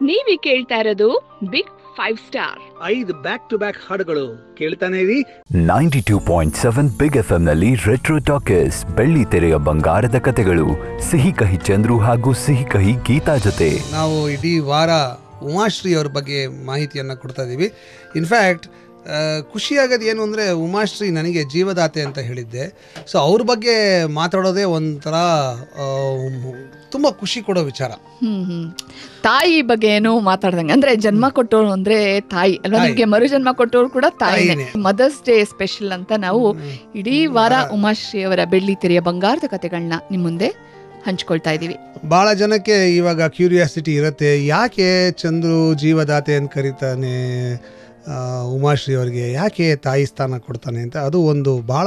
ನೀವೀ ಕೇಳ್ತಾ ಇರೋದು Big five star ಐದು ಬ್ಯಾಕ್ ಟು ಬ್ಯಾಕ್ ಹಾಡುಗಳು ಕೇಳ್ತಾನೆ ಇರಿ ninety two point seven Big F ನಲ್ಲಿ ರೆಟ್ರೋ ಟಾಕೀಸ್ ಬೆಳ್ಳಿ ತೆರೆಯ ಬಂಗಾರದ ಕತೆಗಳು ಸಿಹಿ ಕಹಿ ಚಂದ್ರು ಹಾಗೂ ಸಿಹಿ ಕಹಿ ಗೀತಾ ಜೊತೆ ನಾವು ಇಡೀ ವಾರ ಉಮಾಶ್ರೀ ಅವ್ರ ಬಗ್ಗೆ ಮಾಹಿತಿಯನ್ನು ಕೊಡ್ತಾ ಇದ್ದೀವಿ ಇನ್ಫ್ಯಾಕ್ಟ್ ಖುಷಿಯಾಗೋದು ಏನು ಅಂದರೆ ಉಮಾಶ್ರೀ ನನಗೆ ಜೀವದಾತೆ ಅಂತ ಹೇಳಿದ್ದೆ ಸೊ ಅವ್ರ ಬಗ್ಗೆ ಮಾತಾಡೋದೇ ಒಂಥರ ತುಂಬ ಖುಷಿ ಕೊಡೋ ವಿಚಾರ ಹ್ಮ್ ಹ್ಮ್ ತಾಯಿ ಬಗ್ಗೆ ಏನು ಮಾತಾಡ್ದಂಗೆ ಅಂದ್ರೆ ಜನ್ಮ ಕೊಟ್ಟೋರು ಅಂದ್ರೆ ತಾಯಿ ಅಲ್ವಾ ತಾಯಿ. ನಿಮ್ಗೆ ಮರು ಜನ್ಮ ಕೊಟ್ಟೋರು ಕೂಡ ತಾಯಿನೇ ತಾಯಿನೇ. ಮದರ್ಸ್ ಡೇ ಸ್ಪೆಷಲ್ ಅಂತ ನಾವು ಇಡೀ ವಾರ ಉಮಾಶ್ರೀ ಅವರ ಬೆಳ್ಳಿ ತೆರೆಯ ಬಂಗಾರದ ಕತೆಗಳನ್ನ ನಿಮ್ ಮುಂದೆ ಹಂಚ್ಕೊಳ್ತಾ ಇದೀವಿ ಭಾಳ ಜನಕ್ಕೆ ಇವಾಗ ಕ್ಯೂರಿಯಾಸಿಟಿ ಇರುತ್ತೆ ಯಾಕೆ ಚಂದ್ರು ಜೀವದಾತೆ ಅಂತ ಕರೀತಾನೆ ಆ, ಉಮಾಶ್ರೀ ಅವರಿಗೆ ಯಾಕೆ ತಾಯಿ ಸ್ಥಾನ ಕೊಡ್ತಾನೆ ಅಂತ ಅದು ಒಂದು ಭಾಳ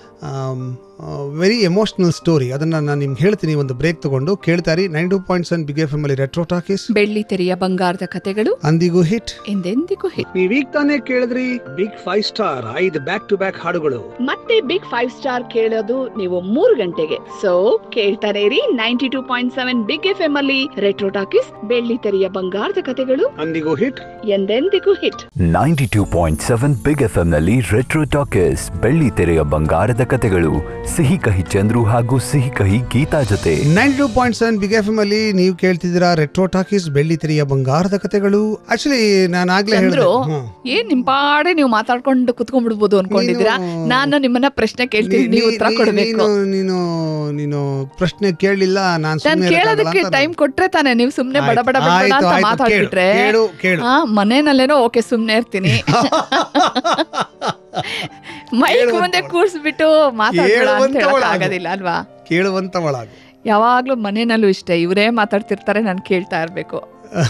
ವೆರಿ ಎಮೋಷ್ನಲ್ ಸ್ಟೋರಿ ಅದನ್ನು ನಾನು ನಿಮ್ಗೆ ಹೇಳ್ತೀನಿ ಒಂದು ಬ್ರೇಕ್ ತಗೊಂಡು ಕೇಳ್ತಾರಿ nine two point seven Big F M ಅಲ್ಲಿ ರೆಟ್ರೋ ಟಾಕೀಸ್ ಬೆಳ್ಳಿ ತೆರೆಯ ಬಂಗಾರದ ಕತೆಗಳು ಅಂದಿಗೂ ಹಿಟ್ ಎಂದೆಂದಿಗೂ ಹಿಟ್ ನೀವೀಗ ತಾನೇ ಕೇಳಿದ್ರಿ ಬಿಗ್ ಫೈವ್ ಸ್ಟಾರ್ ಐದು ಬ್ಯಾಕ್ ಟು ಬ್ಯಾಕ್ ಹಾಡುಗಳು ಮತ್ತೆ ಬಿಗ್ ಫೈವ್ ಸ್ಟಾರ್ ಕೇಳೋದು ನೀವು ಮೂರು ಗಂಟೆಗೆ ಸೊ ಕೇಳ್ತಾನೆ ಇರಿ ninety two point seven Big F M ಅಲ್ಲಿ ರೆಟ್ರೋ ಟಾಕೀಸ್ ಬೆಳ್ಳಿ ತೆರೆಯ ಬಂಗಾರದ ಕತೆಗಳು ಅಂದಿಗೂ ಹಿಟ್ ಎಂದೆಂದಿಗೂ hit ninety two point seven Big F ನಲ್ಲಿ ರೆಟ್ರೋ ಟಾಕೀಸ್ ಬೆಳ್ಳಿ ತೆರೆಯ ಬಂಗಾರದ ಕತೆಗಳು ಸಿಹಿ ಕಹಿ ಚಂದ್ರು ಹಾಗೂ ಸಿಹಿ ಕಹಿ ಗೀತಾ ಜೊತೆ nine two point seven Big F M ಅಲ್ಲಿ ನೀವು ಕೇಳ್ತಿದ್ದೀರಾ ರೆಟ್ರೋ ಟಾಕೀಸ್ ಬೆಳ್ಳಿ ತೆರೆಯ ಬಂಗಾರದ ಕತೆಗಳು ಆಕ್ಚುಲಿ ನಾನು ಆಗ್ಲೇ ಹೇಳಿದೆ ಚಂದ್ರು ಹ್ಮ್. ಏನ್ ನಿಮ್ ಪಾಡೆ ನೀವು ಮಾತಾಡ್ಕೊಂಡು ಕುತ್ಕೊಂಡ್ಬಿಡ್ಬೋದು ಅನ್ಕೊಂಡಿದ್ದೀರಾ ನೀನು- ನಾನು ನಿಮ್ಮನ್ನ ಪ್ರಶ್ನೆ ಕೇಳ್ತೀನಿ ನೀ- ನೀವು ಉತ್ತರ ನೀ- ಕೊಡ್ಬೇಕು ನೀನು ನೀನು ನೀನು ಪ್ರಶ್ನೆ ಕೇಳಲಿಲ್ಲ ನಾನು ನಾನ್ ಸುಮ್ಮನೆ ಕೇಳೋದಕ್ಕೆ ಟೈಮ್ ಕೊಟ್ರೆ ತಾನೆ ನೀವು ಸುಮ್ನೆ ಬಡ ಬಡ ಬಡ ಬಡ ಅಂತ ಮಾತಾಡ್ಬಿಟ್ರೆ ಕೇಳು ಕೇಳು ಹಾ ಮನೇನಲ್ಲೇನೋ ಓಕೆ ಸುಮ್ನೆ ಇರ್ತೀನಿ ಮೈಕ್ ಕೇಳುವಂತ ಮುಂದೆ ಒಳ- ಕೂರ್ಸ್ಬಿಟ್ಟು ಮಾತಾಡ್ಬೇಡ ಅಂತ ಕೇಳುವಂತ ಹೇಳಕ್ ಒಳಗು. ಆಗೋದಿಲ್ಲ ಅಲ್ವಾ ಕೇಳುವಂತವಳಾಗು ಯಾವಾಗ್ಲೂ ಮನೇನಲ್ಲೂ ಇಷ್ಟೇ ಇವರೇ ಮಾತಾಡ್ತಿರ್ತಾರೆ ನಾನು ಕೇಳ್ತಾ ಇರ್ಬೇಕು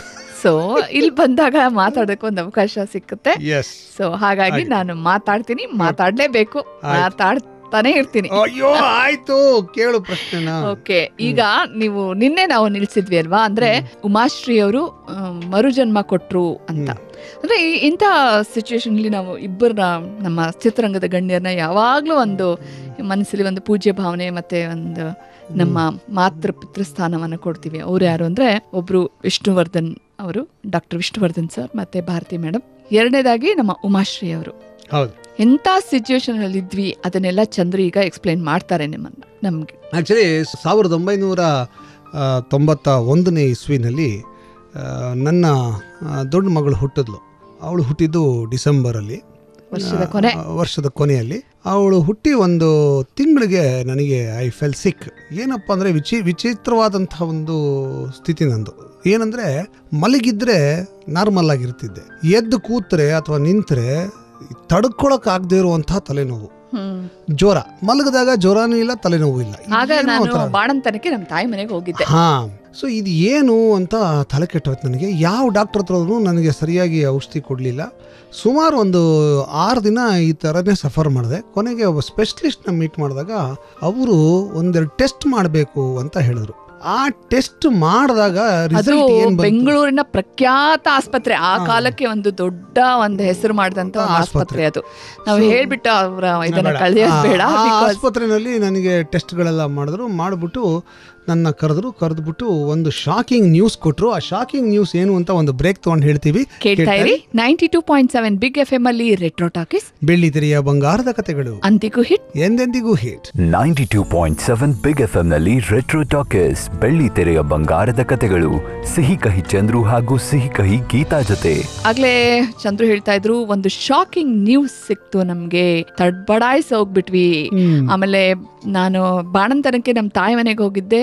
ಸೊ ಇಲ್ಲಿ ಬಂದಾಗ ಮಾತಾಡೋಕೆ ಒಂದು ಅವಕಾಶ ಸಿಕ್ಕುತ್ತೆ ಎಸ್ ಸೊ ಹಾಗಾಗಿ ಆಯ್ತು. ನಾನು ಮಾತಾಡ್ತೀನಿ ಮಾತಾಡ್ಲೇಬೇಕು ಆಯ್ತು. ಮಾತಾಡ್ತಾನೆ ಇರ್ತೀನಿ ಅಯ್ಯೋ ಆಯ್ತು ಕೇಳು ಪ್ರಶ್ನೆನ ಓಕೆ ಈಗ ನೀವು ನಿನ್ನೆ ನಾವು ನಿಲ್ಸಿದ್ವಿ ಅಲ್ವಾ ಅಂದ್ರೆ ಉಮಾಶ್ರೀ ಅವರು ಮರುಜನ್ಮ ಕೊಟ್ರು ಅಂತ ಅಂದ್ರೆ ಈ- ಇಂಥ ಸಿಚುವೇಶನ್ ನಾವು ಇಬ್ಬರ ನಮ್ಮ ಚಿತ್ರರಂಗದ ಗಣ್ಯರನ್ನ ಯಾವಾಗ್ಲೂ ಒಂದು ಮನಸ್ಸಲ್ಲಿ ಒಂದು ಪೂಜ್ಯ ಭಾವನೆ ಮತ್ತೆ ಒಂದು ನಮ್ಮ ಮಾತೃ ಪಿತೃಸ್ಥಾನವನ್ನು ಕೊಡ್ತೀವಿ ಅವ್ರು ಯಾರು ಅಂದ್ರೆ ಒಬ್ರು ವಿಷ್ಣುವರ್ಧನ್ ಅವರು ಡಾಕ್ಟರ್ ವಿಷ್ಣುವರ್ಧನ್ ಸರ್ ಮತ್ತೆ ಭಾರತಿ ಮೇಡಮ್ ಎರಡನೇದಾಗಿ ನಮ್ಮ ಉಮಾಶ್ರೀ ಅವರು ಹೌದು ಎಂಥ ಸಿಚುವೇಶನ್ ಅಲ್ಲಿ ಇದ್ವಿ ಅದನ್ನೆಲ್ಲ ಚಂದ್ರು ಈಗ ಎಕ್ಸ್ಪ್ಲೈನ್ ಮಾಡ್ತಾರೆ ನಿಮ್ಮನ್ನ ನಮ್ಗೆ ಆಕ್ಚುಲಿ ಸಾವಿರದ ಒಂಬೈನೂರ ಆ, ತೊಂಬತ್ತ ಒಂದನೇ ಇಸ್ವಿನಲ್ಲಿ ಆ, ನನ್ನ ಆ, ದೊಡ್ಡ ಮಗಳು ಹುಟ್ಟಿದ್ಲು ಅವಳು ಹುಟ್ಟಿದ್ದು ಡಿಸೆಂಬರಲ್ಲಿ ವರ್ಷದ ಕೊನೆ. ಆ, ವರ್ಷದ ಕೊನೆಯಲ್ಲಿ ಅವಳು ಹುಟ್ಟಿ ಒಂದು ತಿಂಗಳಿಗೆ ನನಗೆ ಐ ಫೆಲ್ ಸಿಕ್ ಏನಪ್ಪ ಅಂದರೆ ವಿಚಿ ವಿಚಿತ್ರವಾದಂತಹ ಒಂದು ಸ್ಥಿತಿ ನಂದು ಏನಂದರೆ ಮಲಗಿದ್ರೆ ನಾರ್ಮಲ್ ಆಗಿರ್ತಿದ್ದೆ ಎದ್ದು ಕೂತ್ರೆ ಅಥವಾ ನಿಂತರೆ ತಡ್ಕೊಳಕ್ಕಾಗದೇ ಇರುವಂತಹ ತಲೆನೋವು ಜ್ವರ ಮಲಗಿದಾಗ ಜ್ವರನೂ ಇಲ್ಲ ತಲೆನೋವು ಇಲ್ಲ ಆಗ ಇದೇನೋ ನಾನು ಒಂಥರ- ಬಾಣಂತನಕ್ಕೆ ನಮ್ಮ ತಾಯಿ ಮನೆಗೆ ಹೋಗಿದ್ದೆ ಹಾ ಸೊ ಇದು ಏನು ಅಂತ ತಲೆ ಕೆಟ್ಟೋಯ್ತು ನನಗೆ ಯಾವ ಡಾಕ್ಟರ್ ಹತ್ರ ಹೋದ್ರೂ ನನಗೆ ಸರಿಯಾಗಿ ಔಷಧಿ ಕೊಡಲಿಲ್ಲ ಸುಮಾರು ಒಂದು ಆರು ದಿನ ಈ ಥರನೇ ಸಫರ್ ಮಾಡಿದೆ ಕೊನೆಗೆ ಒಬ್ಬ ಸ್ಪೆಷಲಿಸ್ಟ್ನ ಮೀಟ್ ಮಾಡಿದಾಗ ಅವರು ಒಂದೆರಡು ಟೆಸ್ಟ್ ಮಾಡಬೇಕು ಅಂತ ಹೇಳಿದ್ರು ಆ ಟೆಸ್ಟ್ ಮಾಡಿದಾಗ ಅದು ರಿಸಲ್ಟ್ ಏನು ಬಂತು ಬೆಂಗಳೂರಿನ ಪ್ರಖ್ಯಾತ ಆಸ್ಪತ್ರೆ ಆ ಕಾಲಕ್ಕೆ ಒಂದು ದೊಡ್ಡ ಒಂದು ಹೆಸರು ಮಾಡಿದಂತ ಒಂದು ಆಸ್ಪತ್ರೆ. ಆಸ್ಪತ್ರೆ ಅದು ನಾವು So- ಹೇಳ್ಬಿಟ್ಟು ಅವರ ಇದನ್ನ ಬೇಡ. ಕಳೆಯೋದು ಬೇಡ ಆ- ಆ because ಆಸ್ಪತ್ರೆಯಲ್ಲಿ ನನಗೆ ಟೆಸ್ಟ್ಗಳೆಲ್ಲ ಮಾಡಿದ್ರು ಮಾಡಿಬಿಟ್ಟು ನನ್ನ ಕರೆದ್ರು ಕರೆದ್ಬಿಟ್ಟು ಒಂದು ಶಾಕಿಂಗ್ ನ್ಯೂಸ್ ಕೊಟ್ಟರು ಆ ಶಾಕಿಂಗ್ ನ್ಯೂಸ್ ಏನು ಅಂತ ಒಂದು ಬ್ರೇಕ್ ತೊಗೊಂಡು ಹೇಳ್ತೀವಿ ಕೇಳ್ತಾ ಇರಿ ninety two point seven Big F M ಅಲ್ಲಿ ರೆಟ್ರೋ ಟಾಕೀಸ್ ಬೆಳ್ಳಿ ತೆರೆಯ ಬಂಗಾರದ ಕತೆಗಳು ಅಂತಿಗೂ ಹಿಟ್ ಎಂದೆಂದಿಗೂ hit ninety two point seven Big F ನಲ್ಲಿ ರೆಟ್ರೋ ಟಾಕೀಸ್ ಬೆಳ್ಳಿ ತೆರೆಯ ಬಂಗಾರದ ಕತೆಗಳು ಸಿಹಿ ಕಹಿ ಚಂದ್ರು ಹಾಗೂ ಸಿಹಿ ಕಹಿ ಗೀತಾ ಜೊತೆ ಆಗ್ಲೇ ಚಂದ್ರು ಹೇಳ್ತಾ ಇದ್ರು ಒಂದು ಶಾಕಿಂಗ್ ನ್ಯೂಸ್ ಸಿಕ್ತು ನಮ್ಗೆ ತಡ್ಬಡಾಯಿಸಿ ಹೋಗ್ಬಿಟ್ವಿ ಆಮೇಲೆ ನಾನು ಬಾಣಂತನಕ್ಕೆ ನಮ್ಮ ತಾಯಿ ಮನೆಗೆ ಹೋಗಿದ್ದೆ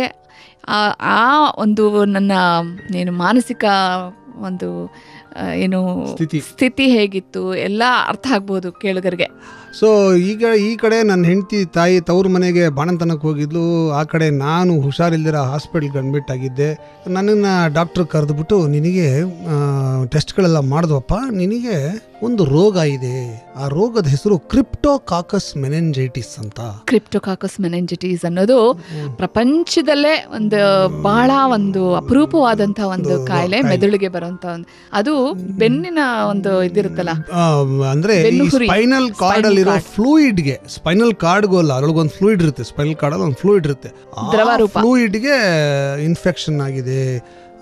ಆ- ಆ ಒಂದು ನನ್ನ ಏನು ಮಾನಸಿಕ ಒಂದು ಆ, ಏನು ಸ್ಥಿತಿ. ಸ್ಥಿತಿ ಹೇಗಿತ್ತು ಎಲ್ಲ ಅರ್ಥ ಆಗ್ಬೋದು ಕೇಳುಗರಿಗೆ ಸೊ ಈಗ ಈ ಕಡೆ ನನ್ನ ಹೆಂಡತಿ ತಾಯಿ ತವ್ರ ಮನೆಗೆ ಬಾಣಂತನಕ್ಕೆ ಹೋಗಿದ್ಲು ಆ ಕಡೆ ನಾನು ಹುಷಾರಿಲ್ದಿರ ಹಾಸ್ಪಿಟ್ಲ್ಗೆ ಅಡ್ಮಿಟ್ ಆಗಿದ್ದೆ ನನ್ನನ್ನು ಡಾಕ್ಟ್ರ್ ಕರೆದ್ಬಿಟ್ಟು ನಿನಗೆ ಟೆಸ್ಟ್ಗಳೆಲ್ಲ ಮಾಡಿದ್ವಪ್ಪ ನಿನಗೆ ಒಂದು ರೋಗ ಇದೆ ಆ ರೋಗದ ಹೆಸರು ಕ್ರಿಪ್ಟೋಕಾಕಸ್ ಮೆನೆಂಜೈಟಿಸ್ ಅಂತ ಕ್ರಿಪ್ಟೋಕಾಕಸ್ ಮೆನೆಂಜಿಟೀಸ್ ಅನ್ನೋದು ಪ್ರಪಂಚದಲ್ಲೇ ಒಂದು ಬಹಳ ಒಂದು ಅಪರೂಪವಾದಂತ ಒಂದು ಒಂದು ಕಾಯಿಲೆ ಕಾಯಿಲೆ. ಮೆದುಳಿಗೆ ಬರುವಂತ ಒಂದು ಅದು ಬೆನ್ನಿನ ಒಂದು ಇದಿರುತ್ತಲ್ಲ ಆ, ಅಂದ್ರೆ ಈ ಬೆನ್ನುಹುರಿ. ಸ್ಪೈನಲ್ ಕಾರ್ಡ್ ಅಲ್ಲಿರೋ Spinal cord. ಫ್ಲೂಯಿಡ್ಗೆ ಸ್ಪೈನಲ್ ಕಾರ್ಡ್ಗೂ ಅಲ್ಲ ಅದ್ರೊಳಗೊಂದು ಫ್ಲೂಯಿಡ್ ಇರುತ್ತೆ ಸ್ಪೈನಲ್ ಕಾರ್ಡ್ ಅಲ್ಲಿ ಒಂದು ಫ್ಲೂಯಿಡ್ ಇರುತ್ತೆ ದ್ರವ ರೂಪ. ಫ್ಲೂಯಿಡ್ಗೆ ಇನ್ಫೆಕ್ಷನ್ ಆಗಿದೆ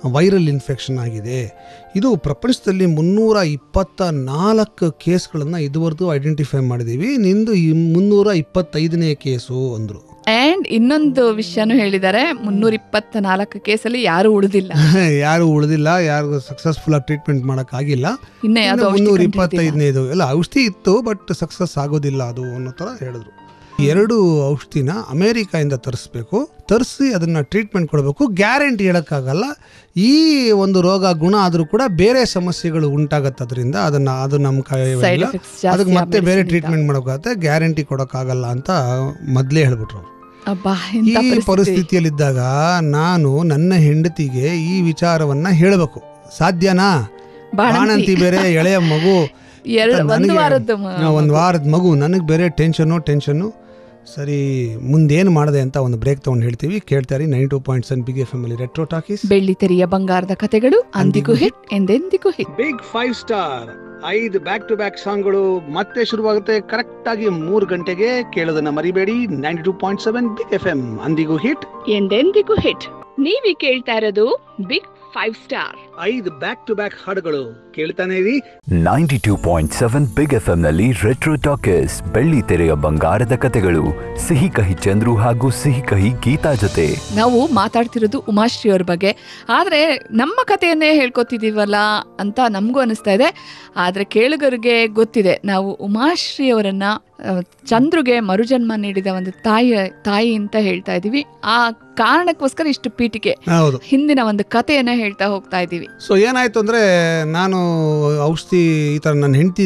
ವೈರಲ್ ಇನ್ಫೆಕ್ಷನ್ ಆಗಿದೆ ಇದು ಪ್ರಪಂಚದಲ್ಲಿ ಮುನ್ನೂರ ಇಪ್ಪತ್ತ ನಾಲ್ಕು ಕೇಸ್ಗಳನ್ನು ಇದುವರೆಗೂ ಐಡೆಂಟಿಫೈ ಮಾಡಿದ್ದೀವಿ ನಿಂದು ಈ ಮುನ್ನೂರ ಇಪ್ಪತ್ತೈದನೇ ಕೇಸು ಅಂದರು ಅಂಡ್ ಇನ್ನೊಂದು ವಿಷಯನೂ ಹೇಳಿದ್ದಾರೆ ಮುನ್ನೂರ ಇಪ್ಪತ್ತ ನಾಲ್ಕು ಕೇಸಲ್ಲಿ ಯಾರು ಉಳಿದಿಲ್ಲ ಯಾರು ಉಳಿದಿಲ್ಲ ಯಾರಿಗೂ ಸಕ್ಸಸ್ಫುಲ್ ಆಗಿ ಟ್ರೀಟ್ಮೆಂಟ್ ಮಾಡೋಕ್ಕಾಗಿಲ್ಲ ಇನ್ನೇ ಯಾವ್ದೋ ಔಷಧಿ ಮುನ್ನೂರ ಕಂಡಿಡ್ದಿಲ್ಲ. ಇಪ್ಪತ್ತೈದನೇದು ಎಲ್ಲ ಔಷಧಿ ಇತ್ತು ಬಟ್ ಸಕ್ಸಸ್ ಆಗೋದಿಲ್ಲ ಅದು ಅನ್ನೋ ಥರ ಹೇಳಿದ್ರು ಎರಡು ಔಷಧಿನ ಅಮೇರಿಕಾಯಿಂದ ತರಿಸ್ಬೇಕು ತರಿಸಿ ಅದನ್ನ ಟ್ರೀಟ್ಮೆಂಟ್ ಕೊಡಬೇಕು ಗ್ಯಾರಂಟಿ ಹೇಳೋಕ್ಕಾಗಲ್ಲ ಈ ಒಂದು ರೋಗ ಗುಣ ಆದರೂ ಕೂಡ ಬೇರೆ ಸಮಸ್ಯೆಗಳು ಉಂಟಾಗತ್ತೆ ಅದರಿಂದ ಅದನ್ನ ಅದು ನಮ್ಮ Side ಕೈಯಲ್ಲಿ effects ಜಾಸ್ತಿ ಅದಕ್ಕೆ ಮತ್ತೆ ಆ ಬೇರೆ medicine ಇಂದ. ಟ್ರೀಟ್ಮೆಂಟ್ ಮಾಡೋಕ್ಕಾಗತ್ತೆ ಗ್ಯಾರಂಟಿ ಕೊಡೋಕ್ಕಾಗಲ್ಲ ಅಂತ ಮೊದಲೇ ಹೇಳ್ಬಿಟ್ರು ಅವ್ರು. ಅಬ್ಬಾ ಈ ಎಂತ ಪರಿಸ್ಥಿತಿ ಪರಿಸ್ಥಿತಿಯಲ್ಲಿದ್ದಾಗ ನಾನು ನನ್ನ ಹೆಂಡತಿಗೆ ಈ ವಿಚಾರವನ್ನ ಹೇಳಬೇಕು ಸಾಧ್ಯನಾ ಬಾಣಂತಿ ಬಾಣಂತಿ ಬೇರೆ ಎಳೆಯ ಮಗು ಎರಡು ಒಂದು ನನಗೆ- ವಾರದ್ದು ಮ- ಆ, ಒಂದು ವಾರದ ಮಗು ನನಗೆ ಬೇರೆ ಟೆನ್ಷನ್ನು ಟೆನ್ಷನ್ನು ಸರಿ ಮುಂದೇನು ಮಾಡಿದೆ ಅಂತ ಒಂದು ಬ್ರೇಕ್ ತೊಗೊಂಡು ಹೇಳ್ತೀವಿ ಕೇಳ್ತಾರೆ nine two point seven Big F M ಅಲ್ಲಿ ರೆಟ್ರೋ ಟಾಕೀಸ್ ಬೆಳ್ಳಿ ತೆರೆಯ ಬಂಗಾರದ ಕಥೆಗಳು ಅಂದಿಗೂ ಹಿಟ್ ಎಂದೆಂದಿಗೂ ಹಿಟ್ ಬಿಗ್ ಫೈವ್ ಸ್ಟಾರ್ ಐದು ಬ್ಯಾಕ್ ಟು ಬ್ಯಾಕ್ ಸಾಂಗ್ಗಳು ಮತ್ತೆ ಶುರುವಾಗುತ್ತೆ ಕರೆಕ್ಟ್ ಆಗಿ ಮೂರು ಗಂಟೆಗೆ ಕೇಳೋದನ್ನ ಮರಿಬೇಡಿ ninety two point seven Big F M ಅಂದಿಗೂ ಹಿಟ್ ಎಂದೆಂದಿಗೂ ಹಿಟ್ ನೀವೀ ಕೇಳ್ತಾ ಇರೋದು ಬಿಗ್ ಫೈವ್ ಸ್ಟಾರ್ ಐದು ಬ್ಯಾಕ್ ಟು ಬ್ಯಾಕ್ ಹಾಡುಗಳು ಕೇಳ್ತಾನೆ ಇರಿ ninety two point seven Big F ಎಂನಲ್ಲಿ ರೆಟ್ರೋ ಟಾಕೀಸ್ ಬೆಳ್ಳಿ ತೆರೆಯ ಬಂಗಾರದ ಕತೆಗಳು ಸಿಹಿ ಕಹಿ ಚಂದ್ರು ಹಾಗೂ ಸಿಹಿ ಕಹಿ ಗೀತಾ ಜೊತೆ ನಾವು ಮಾತಾಡ್ತಿರೋದು ಉಮಾಶ್ರೀ ಅವ್ರ ಬಗ್ಗೆ ಆದರೆ ನಮ್ಮ ಕಥೆಯನ್ನೇ ಹೇಳ್ಕೊತಿದ್ದೀವಲ್ಲ ಅಂತ ನಮಗೂ ಅನಿಸ್ತಾ ಇದೆ ಆದರೆ ಕೇಳುಗರಿಗೆ ಗೊತ್ತಿದೆ ನಾವು ಉಮಾಶ್ರೀ ಅವರನ್ನ ಆ, ಚಂದ್ರುಗೆ ಮರುಜನ್ಮ ನೀಡಿದ ಒಂದು ತಾಯಿ ತಾಯಿ ಅಂತ ಹೇಳ್ತಾ ಇದ್ದೀವಿ ಆ ಕಾರಣಕ್ಕೋಸ್ಕರ ಇಷ್ಟು ಪೀಠಿಕೆ ಹೌದು ಹಿಂದಿನ ಒಂದು ಕಥೆಯನ್ನ ಹೇಳ್ತಾ ಹೋಗ್ತಾ ಇದ್ದೀವಿ ಸೊ ಏನಾಯ್ತು ಅಂದರೆ ನಾನು ಔಷಧಿ ಈ ಥರ ನನ್ನ ಹೆಂಡತಿ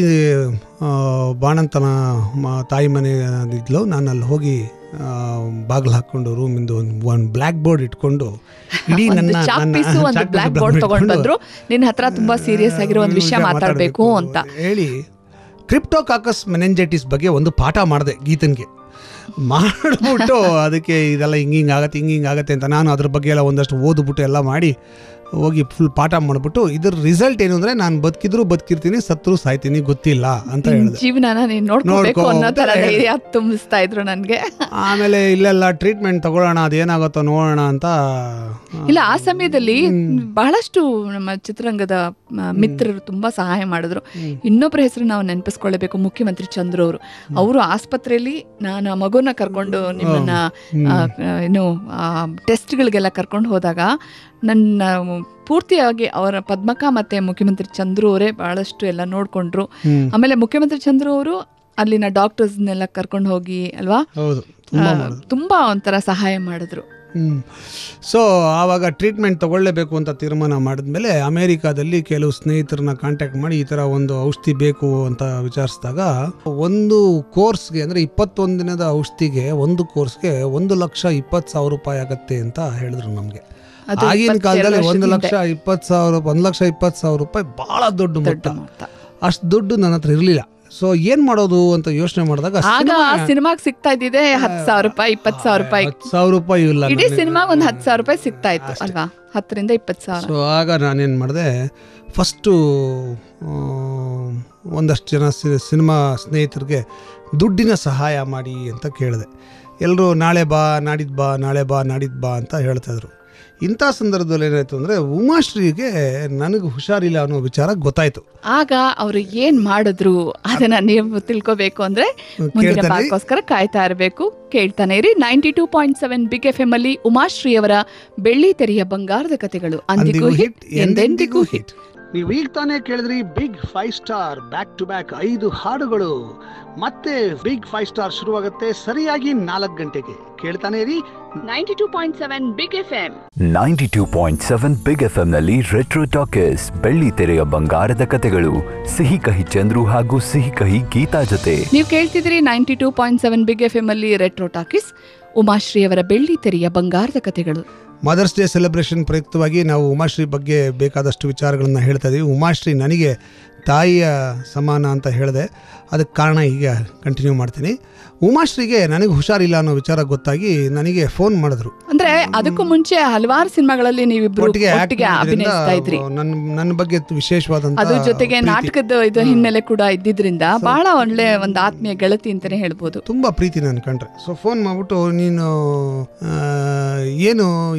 ಬಾಣಂತನ ಮ- ತಾಯಿ ಮನೆ ಇದ್ಲು ನಾನು ಅಲ್ಲಿ ಹೋಗಿ ಬಾಗಿಲು ಹಾಕ್ಕೊಂಡು ರೂಮಿಂದ ಒಂದು ಒಂದು ಬ್ಲ್ಯಾಕ್ ಬೋರ್ಡ್ ಇಟ್ಕೊಂಡು ಇಡೀ ಒಂದು ನನ್ನ ಚಾಕ್ ನನ್ನ ಪೀಸು ಒಂದು ಚಾಕ್ ಬ್ಲಾಕ್ ಪೀಸು ಬೋರ್ಡ್ ತಗೊಂಡ್ ಇಟ್ಕೊಂಡು ಬಂದ್ರು ನಿನ್ನ ಹತ್ರ ತುಂಬಾ ಸೀರಿಯಸ್ ಆಗಿರೋ ಒಂದು ವಿಷಯ ಮಾತಾಡ್ಬೇಕು ಅಂತ ಹೇಳಿ ಕ್ರಿಪ್ಟೋಕಾಕಸ್ ಮೆನೆಂಜೈಟಿಸ್ ಬಗ್ಗೆ ಒಂದು ಪಾಠ ಮಾಡಿದೆ ಗೀತನ್ಗೆ ಮಾಡಿಬಿಟ್ಟು ಅದಕ್ಕೆ ಇದೆಲ್ಲ ಹಿಂಗೆ ಹಿಂಗೆ ಆಗತ್ತೆ ಹಿಂಗೆ ಹಿಂಗೆ ಆಗತ್ತೆ ಅಂತ ನಾನು ಅದ್ರ ಬಗ್ಗೆ ಎಲ್ಲ ಒಂದಷ್ಟು ಓದ್ಬಿಟ್ಟು ಎಲ್ಲ ಮಾಡಿ ಹೋಗಿ ಫುಲ್ ಪಾಠ ಮಾಡಿಬಿಟ್ಟು ಇದ್ರ ರಿಸಲ್ಟ್ ಏನು ಅಂದರೆ ನಾನು ಬದುಕಿದ್ರು ಬದುಕಿರ್ತೀನಿ ಸತ್ರು ಸಾಯ್ತೀನಿ ಗೊತ್ತಿಲ್ಲ ಅಂತ ನಿನ್ ಹೇಳಿದೆ ಜೀವನ ನೀನ್ ನೋಡ್ಕೋಬೇಕು ನೋಡ್ಕೊ ಅನ್ನೋ ಅಂತ ತರ ಹೇಳ್ದೆ. ಧೈರ್ಯ ತುಂಬಿಸ್ತಾ ಇದ್ರು ನನ್ಗೆ ಆಮೇಲೆ ಇಲ್ಲೆಲ್ಲ ಟ್ರೀಟ್ಮೆಂಟ್ ತಗೊಳ್ಳೋಣ ಅದೇನಾಗುತ್ತೋ ನೋಡೋಣ ಅಂತ ಇಲ್ಲ ಆ ಸಮಯದಲ್ಲಿ ಬಹಳಷ್ಟು ನಮ್ಮ ಚಿತ್ರರಂಗದ ಆ, ಮಿತ್ರರು ತುಂಬಾ ಸಹಾಯ ಮಾಡಿದ್ರು ಇನ್ನೊಬ್ಬರ ಹೆಸರು ನಾವು ನೆನಪಿಸ್ಕೊಳ್ಳಬೇಕು ಮುಖ್ಯಮಂತ್ರಿ ಚಂದ್ರು ಅವರು ಅವರು ಆಸ್ಪತ್ರೆಯಲ್ಲಿ ನಾನು ಆ ಮಗುನ ಕರ್ಕೊಂಡು ನಿಮ್ಮನ್ನ ಆ, ಏನು ಟೆಸ್ಟ್ಗಳಿಗೆಲ್ಲ ಕರ್ಕೊಂಡು ಹೋದಾಗ ನನ್ನ ಪೂರ್ತಿಯಾಗಿ ಅವರ ಪದ್ಮಕ ಮತ್ತೆ ಮುಖ್ಯಮಂತ್ರಿ ಚಂದ್ರು ಅವರೇ ಬಹಳಷ್ಟು ಎಲ್ಲ ನೋಡ್ಕೊಂಡ್ರು ಹ್ಮ್. ಆಮೇಲೆ ಮುಖ್ಯಮಂತ್ರಿ ಚಂದ್ರು ಅವರು ಅಲ್ಲಿನ ಡಾಕ್ಟರ್ಸ್ನೆಲ್ಲ ಕರ್ಕೊಂಡು ಹೋಗಿ ಅಲ್ವಾ ಹೌದು ತುಂಬ ಆ, ಮಾಡಿದ್ರು ತುಂಬಾ ಒಂಥರ ಸಹಾಯ ಮಾಡಿದ್ರು ಹ್ಮ್ ಸೊ ಆವಾಗ ಟ್ರೀಟ್ಮೆಂಟ್ ತಗೊಳ್ಳೇಬೇಕು ಅಂತ ತೀರ್ಮಾನ ಮಾಡಿದ್ಮೇಲೆ ಅಮೇರಿಕಾದಲ್ಲಿ ಕೆಲವು ಸ್ನೇಹಿತರನ್ನ ಕಾಂಟ್ಯಾಕ್ಟ್ ಮಾಡಿ ಈ ಥರ ಒಂದು ಔಷಧಿ ಬೇಕು ಅಂತ ವಿಚಾರಿಸಿದಾಗ ಒಂದು ಕೋರ್ಸ್ಗೆ ಅಂದರೆ ಇಪ್ಪತ್ತೊಂದು ದಿನದ ಔಷಧಿಗೆ ಒಂದು ಕೋರ್ಸ್ಗೆ ಒಂದು ಲಕ್ಷ ಇಪ್ಪತ್ತು ಸಾವಿರ ರೂಪಾಯಿ ಆಗತ್ತೆ ಅಂತ ಹೇಳಿದ್ರು ನಮಗೆ ಅದು ಆಗಿನ ಇಪ್ಪತ್ತೆರಡು ಕಾಲದಲ್ಲಿ ಒಂದು ವರ್ಷದ ಲಕ್ಷ ಇಪ್ಪತ್ತು ಸಾವಿರ ಒಂದು ಲಕ್ಷ ಇಪ್ಪತ್ತು ಸಾವಿರ ರೂಪಾಯಿ ಭಾಳ ದೊಡ್ಡ ದೊಡ್ಡ ಮೊತ್ತ ಮೊತ್ತ ಅಷ್ಟು ದುಡ್ಡು ನನ್ನ ಹತ್ರ ಇರಲಿಲ್ಲ ಸೊ ಏನು ಮಾಡೋದು ಅಂತ ಯೋಚನೆ ಮಾಡಿದಾಗ ಆಗ ಸಿನಿಮಾಗ್ ಸಿಗ್ತಾ ಇದ್ದಿದೆ ಹತ್ತು ಸಾವಿರ ರೂಪಾಯಿ ಇಪ್ಪತ್ತು ಸಾವಿರ ರೂಪಾಯಿ ಹತ್ತು ಸಾವಿರ ರೂಪಾಯಿ ಇಲ್ಲ ಇಡೀ ನನಗೆ. ಸಿನಿಮಾಗ್ ಒಂದ್ ಹತ್ತು ಸಾವಿರ ರೂಪಾಯಿ ಸಿಗ್ತಾ ಇತ್ತು ಅಲ್ವಾ ಹತ್ತರಿಂದ ಇಪ್ಪತ್ತು ಸಾವಿರ ಸೊ ಆಗ ನಾನೇನು ಮಾಡಿದೆ ಫಸ್ಟು ಒಂದಷ್ಟು ಜನ ಸಿ- ಸಿನಿಮಾ ಸ್ನೇಹಿತರಿಗೆ ದುಡ್ಡಿನ ಸಹಾಯ ಮಾಡಿ ಅಂತ ಕೇಳಿದೆ ಎಲ್ಲರೂ ನಾಳೆ ಬಾ ನಾಡಿದ್ದು ಬಾ ನಾಳೆ ಬಾ ನಾಡಿದ್ದು ಬಾ ಅಂತ ಹೇಳ್ತಾಯಿದ್ರು ಇಂಥ ಸಂದರ್ಭದಲ್ಲಿ ಏನಾಯಿತು ಅಂದರೆ ಉಮಾಶ್ರೀಗೆ ನನಗೆ ಹುಷಾರಿಲ್ಲ ಅನ್ನೋ ವಿಚಾರ ಗೊತ್ತಾಯಿತು ಆಗ ಅವರು ಏನ್ ಮಾಡಿದ್ರು ಅದನ್ನ ನೀವು ತಿಳ್ಕೊಬೇಕು ಅಂದ್ರೆ ಮುಂದಿನ ಕೇಳ್ತಾನೆ? ಭಾಗಕ್ಕೋಸ್ಕರ ಕಾಯ್ತಾ ಇರಬೇಕು ಕೇಳ್ತಾನೆ ಇರಿ ninety two point seven Big F M ಅಲ್ಲಿ ಉಮಾಶ್ರೀ ಅವರ ಬೆಳ್ಳಿ ತೆರೆಯ ಬಂಗಾರದ ಕಥೆಗಳು ಅಂದಿಗೂ ಹಿಟ್ ಎಂದೆಂದಿಗೂ ಹಿಟ್ ನೀವು ಈಗ ತಾನೇ ಕೇಳಿದ್ರಿ Big five star back to back ಐದು ಹಾಡುಗಳು ಮತ್ತೆ ಬಿಗ್ ಫೈವ್ ಸ್ಟಾರ್ ಶುರುವಾಗುತ್ತೆ ಸರಿಯಾಗಿ ನಾಲ್ಕು ಗಂಟೆಗೆ ಕೇಳ್ತಾನೆ ಇರಿ ninety two point seven Big F M ninety two point seven Big F ಎಂನಲ್ಲಿ ರೆಟ್ರೋ ಟಾಕೀಸ್ ಬೆಳ್ಳಿ ತೆರೆಯ ಬಂಗಾರದ ಕತೆಗಳು ಸಿಹಿ ಕಹಿ ಚಂದ್ರು ಹಾಗೂ ಸಿಹಿ ಕಹಿ ಗೀತಾ ಜೊತೆ ನೀವು ಕೇಳ್ತಿದ್ರಿ ninety two point seven Big F M ಅಲ್ಲಿ ರೆಟ್ರೋ ಟಾಕೀಸ್ ಉಮಾಶ್ರೀ ಅವರ ಬೆಳ್ಳಿ ತೆರೆಯ ಬಂಗಾರದ ಕಥೆಗಳು ಮದರ್ಸ್ ಡೇ ಸೆಲೆಬ್ರೇಷನ್ ಪ್ರಯುಕ್ತವಾಗಿ ನಾವು ಉಮಾಶ್ರೀ ಬಗ್ಗೆ ಬೇಕಾದಷ್ಟು ವಿಚಾರಗಳನ್ನು ಹೇಳ್ತಾ ಇದೀವಿ ಉಮಾಶ್ರೀ ನನಗೆ ತಾಯಿಯ ಸಮಾನ ಅಂತ ಹೇಳಿದೆ ಅದಕ್ಕೆ ಕಾರಣ ಈಗ ಕಂಟಿನ್ಯೂ ಮಾಡ್ತೀನಿ ಉಮಾಶ್ರೀಗೆ ನನಗೆ ಹುಷಾರಿಲ್ಲ ಅನ್ನೋ ವಿಚಾರ ಗೊತ್ತಾಗಿ ನನಗೆ ಫೋನ್ ಮಾಡಿದ್ರು ಅಂದ್ರೆ ಅದಕ್ಕೂ ಮುಂಚೆ ಹಲವಾರು ಸಿನಿಮಾಗಳಲ್ಲಿ ನೀವಿಬ್ರು ಒಟ್ಟಿಗೆ act ಒಟ್ಟಿಗೆ ಮಾಡಿದ್ರಿಂದ ಅಭಿನಯಿಸ್ತಾ ಇದ್ರಿ ನನ್ನ ನನ್ನ ಬಗ್ಗೆ ವಿಶೇಷವಾದಂತ ಅದ್ರ ಜೊತೆಗೆ ಪ್ರೀತಿ. ನಾಟಕದ ಇದು ಹಿನ್ನೆಲೆ ಕೂಡ ಇದ್ದಿದ್ರಿಂದ ಬಹಳ ಒಳ್ಳೆ ಒಂದು ಆತ್ಮೀಯ ಗೆಳತಿ ಅಂತಾನೆ ಹೇಳ್ಬೋದು ತುಂಬ ಪ್ರೀತಿ ನಾನು ಕಂಡ್ರೆ ಸೊ ಫೋನ್ ಮಾಡ್ಬಿಟ್ಟು ನೀನು ಆ, ಏನು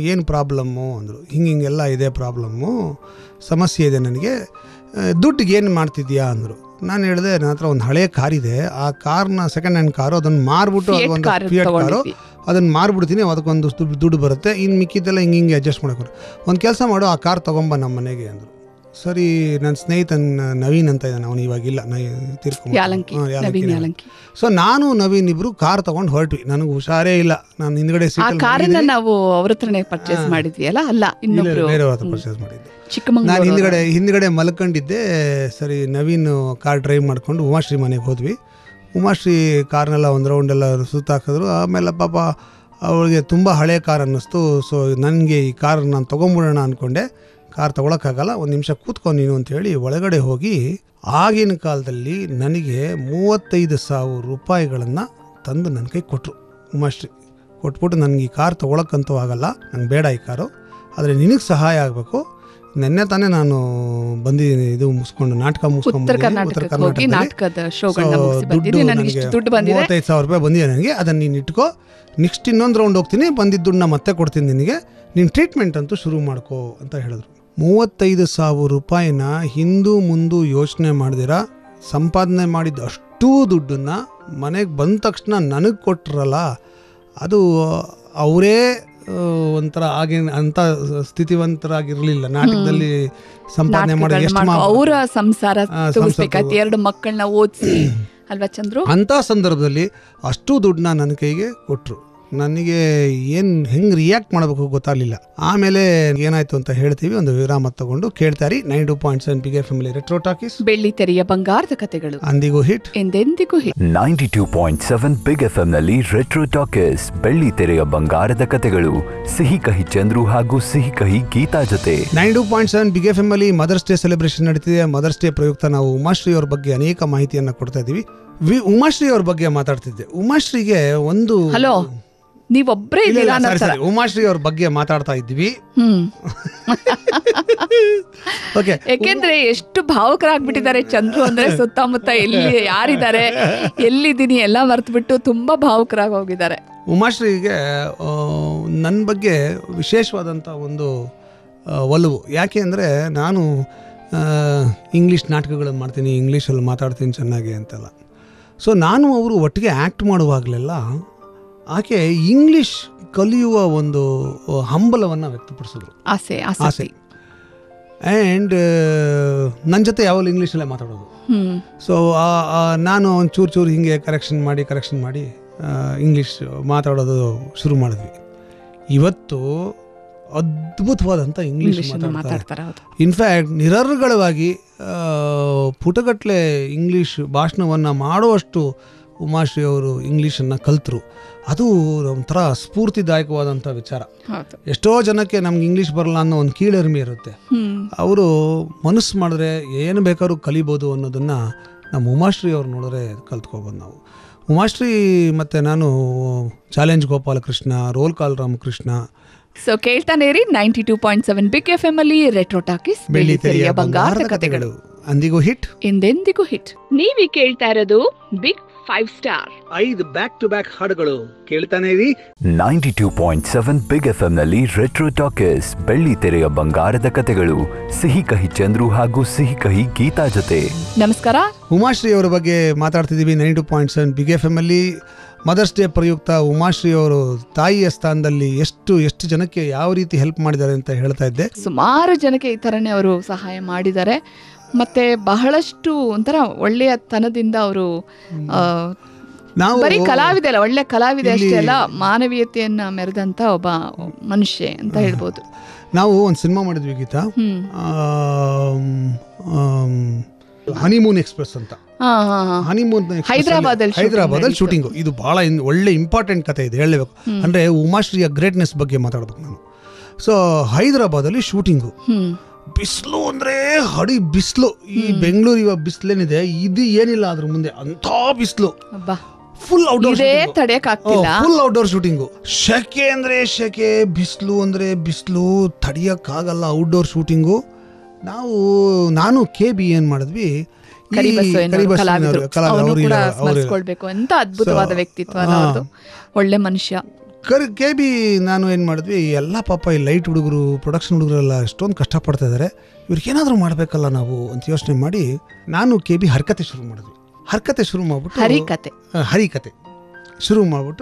ಏನು ಪ್ರಾಬ್ಲಮ್ಮು ಅಂದರು ಹಿಂಗೆ ಹಿಂಗೆಲ್ಲ ಇದೆ ಪ್ರಾಬ್ಲಮ್ಮು ಸಮಸ್ಯೆ ಇದೆ ನನಗೆ ಆ, ದುಡ್ಡಿಗೆ ಏನು ಮಾಡ್ತಿದ್ಯಾ ಅಂದರು ನಾನು ಹೇಳಿದೆ ನನ್ನ ಹತ್ರ ಒಂದು ಹಳೆ ಕಾರ್ ಇದೆ ಆ ಕಾರ್ನ ಸೆಕೆಂಡ್ ಹ್ಯಾಂಡ್ ಕಾರು ಅದನ್ನು ಮಾರ್ಬಿಟ್ಟು Fiat ಅದೊಂದು car ಫಿಯಟ್ ಕಾರು ತಗೊಂಡಿದ್ವಿ. ಅದನ್ನು ಮಾರ್ಬಿಡ್ತೀನಿ ಅದಕ್ಕೊಂದು ದುಡ್ಡು ದುಡ್ಡು ಬರುತ್ತೆ ಇನ್ನು ಮಿಕ್ಕಿದ್ದೆಲ್ಲ ಹಿಂಗೆ ಹಿಂಗೆ ಅಡ್ಜಸ್ಟ್ ಮಾಡೋಕೆ ಒಂದು ಕೆಲಸ ಮಾಡು ಆ ಕಾರ್ ತೊಗೊಂಬ ನಮ್ಮ ಮನೆಗೆ ಅಂದರು ಸರಿ ನನ್ನ ಸ್ನೇಹಿತನ ನವೀನ್ ಅಂತ ಇದ್ದಾನೆ ಅವನು ಇವಾಗಿಲ್ಲ ನಾ ತೀರ್ಕೊಂಡು ಯಾಲಂಕಿ ನವೀನ್ ಯಾಲಂಕಿ ಸೊ ನಾನು ನವೀನ್ ಇಬ್ರು ಕಾರ್ ತಗೊಂಡು ಹೊರಟ್ವಿ ನನಗೆ ಹುಷಾರೇ ಇಲ್ಲ ನಾನು ಹಿಂದ್ಗಡೆ ಆ ಸೀಟಲ್ಲಿ ಕಾರನ್ನ ಮಲಗಿದ್ದೀನಿ. ನಾವು ಅವ್ರ ಹತ್ರನೇ ಪರ್ಚೇಸ್ ಹಾ. ಮಾಡಿದ್ವಿ ಅಲ್ಲ ಅಲ್ಲ ಇಲ್ಲ, ಇನ್ನೊಬ್ರು ಬೇರೆಯವ್ರ ಹತ್ರ ಹ್ಮ್. ಪರ್ಚೇಸ್ ಮಾಡಿದ್ದೆ ನಾನು ಚಿಕ್ಕಮಂಗ್ಳೂರು ಹಿಂದ್ಗಡೆ ಹಿಂದ್ಗಡೆ ಮಲ್ಕೊಂಡಿದ್ದೆ ಸರಿ ನವೀನ್ ಕಾರ್ ಡ್ರೈವ್ ಮಾಡ್ಕೊಂಡು ಉಮಾಶ್ರೀ ಮನೆಗೆ ಹೋದ್ವಿ ಉಮಾಶ್ರೀ ಕಾರ್ನೆಲ್ಲ ಒಂದು ರೌಂಡೆಲ್ಲ ಸುತ್ತಾಕಿದ್ರು ಆಮೇಲೆ ಪಾಪ ಅವಳಿಗೆ ತುಂಬ ಹಳೆ ಕಾರ್ ಅನ್ನಿಸ್ತು ಸೊ ನನಗೆ ಈ ಕಾರ್ ನಾನು ತೊಗೊಂಬಿಡೋಣ ಅಂದ್ಕೊಂಡೆ ಕಾರ್ ತೊಗೊಳಕ್ಕಾಗಲ್ಲ ಒಂದು ನಿಮಿಷ ಕೂತ್ಕೊ ನೀನು ಅಂತೇಳಿ ಒಳಗಡೆ ಹೋಗಿ ಆಗಿನ ಕಾಲದಲ್ಲಿ ನನಗೆ ಮೂವತ್ತೈದು ಸಾವಿರ ರೂಪಾಯಿಗಳನ್ನು ತಂದು ನನ್ನ ಕೈ ಕೊಟ್ಟರು ಉಮಾಶ್ರೀ ಕೊಟ್ಬಿಟ್ಟು ನನಗೆ ಈ ಕಾರ್ ತೊಗೊಳಕ್ಕಂತೂ ಆಗಲ್ಲ ನಂಗೆ ಬೇಡ ಈ ಕಾರು ಆದರೆ ನಿನಗೆ ಸಹಾಯ ಆಗಬೇಕು ನೆನ್ನೆ ತಾನೇ ನಾನು ಬಂದಿದ್ದೀನಿ ಇದು ಮುಗಿಸ್ಕೊಂಡು ನಾಟಕ ಮುಗಿಸ್ಕೊಂಡು ಉತ್ತರ ಬಂದಿದ್ದೀನಿ. ಉತ್ತರ ಕರ್ನಾಟಕಕ್ಕೆ ಹೋಗಿ ಕರ್ನಾಟಕದಲ್ಲಿ. ನಾಟಕದ ಶೋಗಳನ್ನ So, ಮುಗಿಸಿ ದುಡ್ಡು ಬಂದಿದ್ದೀನಿ ನನಗೆ ಇಷ್ಟು ನನಗೆ ದುಡ್ಡು ಬಂದಿದೆ ಮೂವತ್ತೈದು ಸಾವಿರ ರೂಪಾಯಿ ಬಂದಿದೆ ನನಗೆ ಅದನ್ನು ನೀನು ಇಟ್ಕೋ ನೆಕ್ಸ್ಟ್ ಇನ್ನೊಂದು ರೌಂಡ್ ಹೋಗ್ತೀನಿ ಬಂದಿದ್ದ ದುಡ್ಡನ್ನ ಮತ್ತೆ ಕೊಡ್ತೀನಿ ನಿನಗೆ ನೀನು ಟ್ರೀಟ್ಮೆಂಟ್ ಅಂತೂ ಶುರು ಮಾಡ್ಕೋ ಅಂತ ಹೇಳಿದ್ರು ಮೂವತ್ತೈದು ಸಾವಿರ ರೂಪಾಯಿನ ಹಿಂದೂ ಮುಂದು ಯೋಚನೆ ಮಾಡ್ದಿರ ಸಂಪಾದನೆ ಮಾಡಿದ ಅಷ್ಟೂ ದುಡ್ಡನ್ನ ಮನೆಗೆ ಬಂದ ತಕ್ಷಣ ನನಗೆ ಕೊಟ್ರಲ್ಲ ಅದು ಅವರೇ ಒಂಥರ ಆಗಿನ ಅಂತ ಸ್ಥಿತಿವಂತರಾಗಿರ್ಲಿಲ್ಲ ನಾಟಕದಲ್ಲಿ ಸಂಪಾದನೆ ಮಾಡಿ ನಾಟಕಗಳನ್ನ ಎಷ್ಟು ಮಾಡ್ಕೊ- ಮಾ- ಅವರ ಸಂಸಾರ ಆ, ತುಂಬಿಸ್ಬೇಕಾಯ್ತು ಸಂಸಾರ- ಎರಡು ಮಕ್ಕಳನ್ನ ಓದಿಸಿ ಅಲ್ವಾ ಚಂದ್ರು ಅಂಥ ಸಂದರ್ಭದಲ್ಲಿ ಅಷ್ಟು ದುಡ್ಡನ್ನ ನನ್ನ ಕೈಗೆ ಕೊಟ್ಟರು ನನಗೆ ಏನು ಹೆಂಗೆ ರಿಯಾಕ್ಟ್ ಮಾಡಬೇಕು ಗೊತ್ತಾಗಲಿಲ್ಲ ಆಮೇಲೆ ಏನಾಯ್ತು ಅಂತ ಹೇಳ್ತೀವಿ ಒಂದು ವಿರಾಮ ತಗೊಂಡು ಕೇಳ್ತಾರಿ ನೈನ್ ಟು ಪಾಯಿಂಟ್ ಸೆವೆನ್ ಪಿಗೆ ಫ್ಯಾಮಿಲಿ ರೆಟ್ರೋ ಟಾಕೀಸ್ ಬೆಳ್ಳಿ ತೆರೆಯ ಬಂಗಾರದ ಕಥೆಗಳು ಅಂದಿಗೂ ಹಿಟ್ ಎಂದೆಂದಿಗೂ hit ninety two point seven Big F ನಲ್ಲಿ ರೆಟ್ರೋ ಟಾಕೀಸ್ ಬೆಳ್ಳಿ ತೆರೆಯ ಬಂಗಾರದ ಕತೆಗಳು ಸಿಹಿ ಕಹಿ ಚಂದ್ರು ಹಾಗೂ ಸಿಹಿ ಕಹಿ ಗೀತಾ ಜೊತೆ nine two point seven Big F M ಅಲ್ಲಿ ಮದರ್ಸ್ ಡೇ ಸೆಲೆಬ್ರೇಷನ್ ನಡೀತಿದೆ ಮದರ್ಸ್ ಡೇ ಪ್ರಯುಕ್ತ ನಾವು ಉಮಾಶ್ರೀ ಅವ್ರ ಬಗ್ಗೆ ಅನೇಕ ಮಾಹಿತಿಯನ್ನು ಕೊಡ್ತಾ ಇದ್ದೀವಿ ವಿ ಉಮಾಶ್ರೀ ಅವ್ರ ಬಗ್ಗೆ ಮಾತಾಡ್ತಿದ್ದೆ ಉಮಾಶ್ರೀಗೆ ಒಂದು ಹಲೋ ನೀವೊಬ್ರೇ ಇಲ್ಲ, ಇಲ್ಲ, ಇದ್ದೀರಾ ಅನ್ನೋ sorry, ಥರ sorry. ಉಮಾಶ್ರೀ ಅವ್ರ ಬಗ್ಗೆ ಮಾತಾಡ್ತಾ ಇದ್ವಿ ಹ್ಮ್ ಓಕೆ ಯಾಕೆಂದ್ರೆ ಎಷ್ಟು ಭಾವುಕರಾಗ್ಬಿಟ್ಟಿದ್ದಾರೆ ಚಂದ್ರು ಅಂದ್ರೆ ಸುತ್ತಮುತ್ತ ಎಲ್ಲಿ ಯಾರಿದ್ದಾರೆ ಎಲ್ಲಿದ್ದೀನಿ ಎಲ್ಲ ಮರ್ತ್ಬಿಟ್ಟು ತುಂಬಾ ಭಾವುಕರಾಗಿ ಹೋಗಿದ್ದಾರೆ ಉಮಾಶ್ರೀಗೆ ನನ್ನ ಬಗ್ಗೆ ವಿಶೇಷವಾದಂಥ ಒಂದು ಆ, ಒಲವು ಯಾಕೆ ಅಂದರೆ ನಾನು ಆ, ಇಂಗ್ಲೀಷ್ ನಾಟಕಗಳನ್ನು ಮಾಡ್ತೀನಿ ಇಂಗ್ಲೀಷಲ್ಲಿ ಮಾತಾಡ್ತೀನಿ ಚೆನ್ನಾಗಿ ಅಂತೆಲ್ಲ ಸೊ ನಾನು ಅವರು ಒಟ್ಟಿಗೆ ಆ್ಯಕ್ಟ್ ಮಾಡುವಾಗಲೆಲ್ಲ ಆಕೆ ಇಂಗ್ಲೀಷ್ ಕಲಿಯುವ ಒಂದು ಹಂಬಲವನ್ನು ವ್ಯಕ್ತಪಡಿಸಿದ್ರು ಆಸೆ ಆಸೆ ಆಸಕ್ತಿ ಆ್ಯಂಡ್ ನನ್ನ ಜೊತೆ ಯಾವಾಗಲೂ ಇಂಗ್ಲೀಷಲ್ಲೇ ಮಾತಾಡೋದು ಹ್ಮ್ ಸೊ ನಾನು ಒಂದು ಚೂರು ಚೂರು ಹಿಂಗೆ ಕರೆಕ್ಷನ್ ಮಾಡಿ ಕರೆಕ್ಷನ್ ಮಾಡಿ ಇಂಗ್ಲೀಷ್ ಮಾತಾಡೋದು ಶುರು ಮಾಡಿದ್ವಿ ಇವತ್ತು ಅದ್ಭುತವಾದಂಥ ಇಂಗ್ಲೀಷ್ ಇಂಗ್ಲಿಷ್ ಮಾತಾಡ್ತಾರೆ ಮಾತಾಡ್ತಾರೆ ಹೌದು ಇನ್ಫ್ಯಾಕ್ಟ್ ನಿರರ್ಗಳವಾಗಿ ಆ, ಪುಟಗಟ್ಲೆ ಇಂಗ್ಲೀಷ್ ಭಾಷಣವನ್ನು ಮಾಡುವಷ್ಟು ಉಮಾಶ್ರೀ ಅವರು ಇಂಗ್ಲೀಷನ್ನು ಕಲ್ತರು ಅದು ಒಂಥರ ಸ್ಫೂರ್ತಿದಾಯಕವಾದಂಥ ವಿಚಾರ ಹೌದು ಎಷ್ಟೋ ಜನಕ್ಕೆ ನಮ್ಗೆ ಇಂಗ್ಲೀಷ್ ಬರಲ್ಲ ಅನ್ನೋ ಒಂದು ಕೀಳರಿಮೆ ಇರುತ್ತೆ ಹ್ಮ್ ಅವರು ಮನಸ್ಸು ಮಾಡಿದ್ರೆ ಏನು ಬೇಕಾದ್ರೂ ಕಲಿಬೋದು ಅನ್ನೋದನ್ನು ನಮ್ಮ ಉಮಾಶ್ರೀ ಅವ್ರು ನೋಡಿದ್ರೆ ಕಲ್ತ್ಕೊಬೋದು ನಾವು ಉಮಾಶ್ರೀ ಮತ್ತು ನಾನು challenge Gopalakrishna roll call Ramakrishna so ಕೇಳ್ತಾನೆ ಇರಿ ninety two point seven Big F M ಅಲ್ಲಿ ರೆಟ್ರೋ ಟಾಕೀಸ್ ಬೆಳ್ಳಿ ತೆರೆಯ ಬಂಗಾರದ ಕಥೆಗಳು ಅಂದಿಗೂ ಹಿಟ್ ಎಂದೆಂದಿಗೂ ಹಿಟ್ ನೀವಿ ಕೇಳ್ತಾ ಇರೋದು ಬಿಗ್ ಫೈವ್ ಸ್ಟಾರ್ ಐದು ಬ್ಯಾಕ್ ಟು ಬ್ಯಾಕ್ ಹಾಡುಗಳು ಕೇಳ್ತಾನೆ ಇರಿ ninety two point seven Big F ನಲ್ಲಿ ರೆಟ್ರೋ ಟಾಕೀಸ್ ಬೆಳ್ಳಿ ತೆರೆಯ ಬಂಗಾರದ ಕತೆಗಳು ಸಿಹಿ ಕಹಿ ಚಂದ್ರು ಹಾಗೂ ಸಿಹಿ ಕಹಿ ಗೀತಾ ಜೊತೆ ನಮಸ್ಕಾರ ಉಮಾಶ್ರೀ ಅವರ ಬಗ್ಗೆ ಮಾತಾಡ್ತಿದ್ದೀವಿ nine two point seven Big F M ಅಲ್ಲಿ ಮದರ್ಸ್ ಡೇ ಪ್ರಯುಕ್ತ ಉಮಾಶ್ರೀ ಅವರು ತಾಯಿಯ ಸ್ಥಾನದಲ್ಲಿ ಎಷ್ಟು ಎಷ್ಟು ಜನಕ್ಕೆ ಯಾವ ರೀತಿ ಹೆಲ್ಪ್ ಮಾಡಿದ್ದಾರೆ ಅಂತ ಹೇಳ್ತಾ ಇದ್ದೆ ಸುಮಾರು ಜನಕ್ಕೆ ಈ ಥರನೇ ಅವರು ಸಹಾಯ ಮಾಡಿದ್ದಾರೆ ಮತ್ತೆ ಬಹಳಷ್ಟು ಒಂಥರ ಒಳ್ಳೆಯ ತನದಿಂದ ಅವರು ನಾವು ಬರೀ ಕಲಾವಿದೆ ಅಲ್ಲ ಒಳ್ಳೆ ಕಲಾವಿದೆ ಇಲ್ಲಿ- ಅಷ್ಟೇ ಅಲ್ಲ ಮಾನವೀಯತೆಯನ್ನ ಮೆರೆದಂತ ಒಬ್ಬ ಮನುಷ್ಯ ಅಂತ ಹೇಳ್ಬೋದು ನಾವು ಒಂದು ಸಿನಿಮಾ ಮಾಡಿದ್ವಿ ಗೀತಾ ಹ್ಮ್ ಹನಿಮೂನ್ ಎಕ್ಸ್ಪ್ರೆಸ್ ಅಂತ ಹಾ ಹಾ ಹಾ ಹನಿಮೂನ್ ಹೈದ್ರಾಬಾದಲ್ಲಿ shooting ಹೈದರಾಬಾದಲ್ಲಿ ನಡೀತು. ಶೂಟಿಂಗು ಇದು ಬಹಳ ಇನ್- ಒಳ್ಳೆ ಇಂಪಾರ್ಟೆಂಟ್ ಕತೆ ಇದೆ ಹೇಳಲೇಬೇಕು ಅಂದ್ರೆ ಉಮಾಶ್ರೀಯ ಗ್ರೇಟ್ನೆಸ್ ಬಗ್ಗೆ ಮಾತಾಡ್ಬೇಕು ನಾನು ಸೊ ಹೈದರಾಬಾದಲ್ಲಿ ಶೂಟಿಂಗು ಹ್ಮ್ ಬಿಸಿಲು ಅಂದ್ರೆ ಹಡಿ ಬಿಸಿಲು ಈ ಬೆಂಗಳೂರು ಇವಾಗ ಬಿಸಿಲೇನಿದೆ ಇದು ಏನಿಲ್ಲ ಅದ್ರ ಮುಂದೆ ಅಂತ ಬಿಸಿಲು ಅಬ್ಬಾ ಫುಲ್ ಔಟ್ಡೋರ್ ಇದೇ ತಡೆಯಕ್ ಆಗ್ತಿಲ್ಲ ಫುಲ್ ಔಟ್ಡೋರ್ ಶೂಟಿಂಗು ಶೆಕೆ ಅಂದ್ರೆ ಶೆಕೆ ಬಿಸಿಲು ಅಂದ್ರೆ ಬಿಸಿಲು ತಡಿಯಕ್ಕಾಗಲ್ಲ ಔಟ್ಡೋರ್ ಶೂಟಿಂಗು ನಾವು ನಾನು ಕೆ ಬಿ ಏನ್ ಮಾಡಿದ್ವಿ ಈ ಕರಿಬಸವಯ್ಯನವರು ಕರಿಬಸವಯ್ಯನವರು, ಕಲಾವಿದರು ಕಲಾವಿದರು, ಅವನು ಅವ್ರು ಕೂಡ ಇಲ್ಲ, ಅವ್ರು ಇಲ್ಲ. ಸ್ಮರಿಸ್ಕೊಳ್ಬೇಕು ಎಂತ ಅದ್ಭುತವಾದ So, ವ್ಯಕ್ತಿತ್ವ ಅಲ್ಲ ಹಾ. ಅವ್ರದ್ದು ಒಳ್ಳೆ ಮನುಷ್ಯ ಕರ್ ಕೆ ಬಿ ನಾನು ಏನು ಮಾಡಿದ್ವಿ ಎಲ್ಲ ಪಾಪ ಈ ಲೈಟ್ ಹುಡುಗರು ಪ್ರೊಡಕ್ಷನ್ ಹುಡುಗರೆಲ್ಲ ಎಷ್ಟೊಂದು ಕಷ್ಟಪಡ್ತಾ ಇದ್ದಾರೆ ಇವ್ರಿಗೆ ಏನಾದರೂ ಮಾಡಬೇಕಲ್ಲ ನಾವು ಅಂತ ಯೋಚನೆ ಮಾಡಿ ನಾನು ಕೆ ಬಿ ಹರ್ಕತೆ ಶುರು ಮಾಡಿದ್ವಿ ಹರ್ಕತೆ ಶುರು ಮಾಡಿಬಿಟ್ಟು ಹರಿಕತೆ ಆ, ಹರಿಕತೆ ಶುರು ಮಾಡಿಬಿಟ್ಟು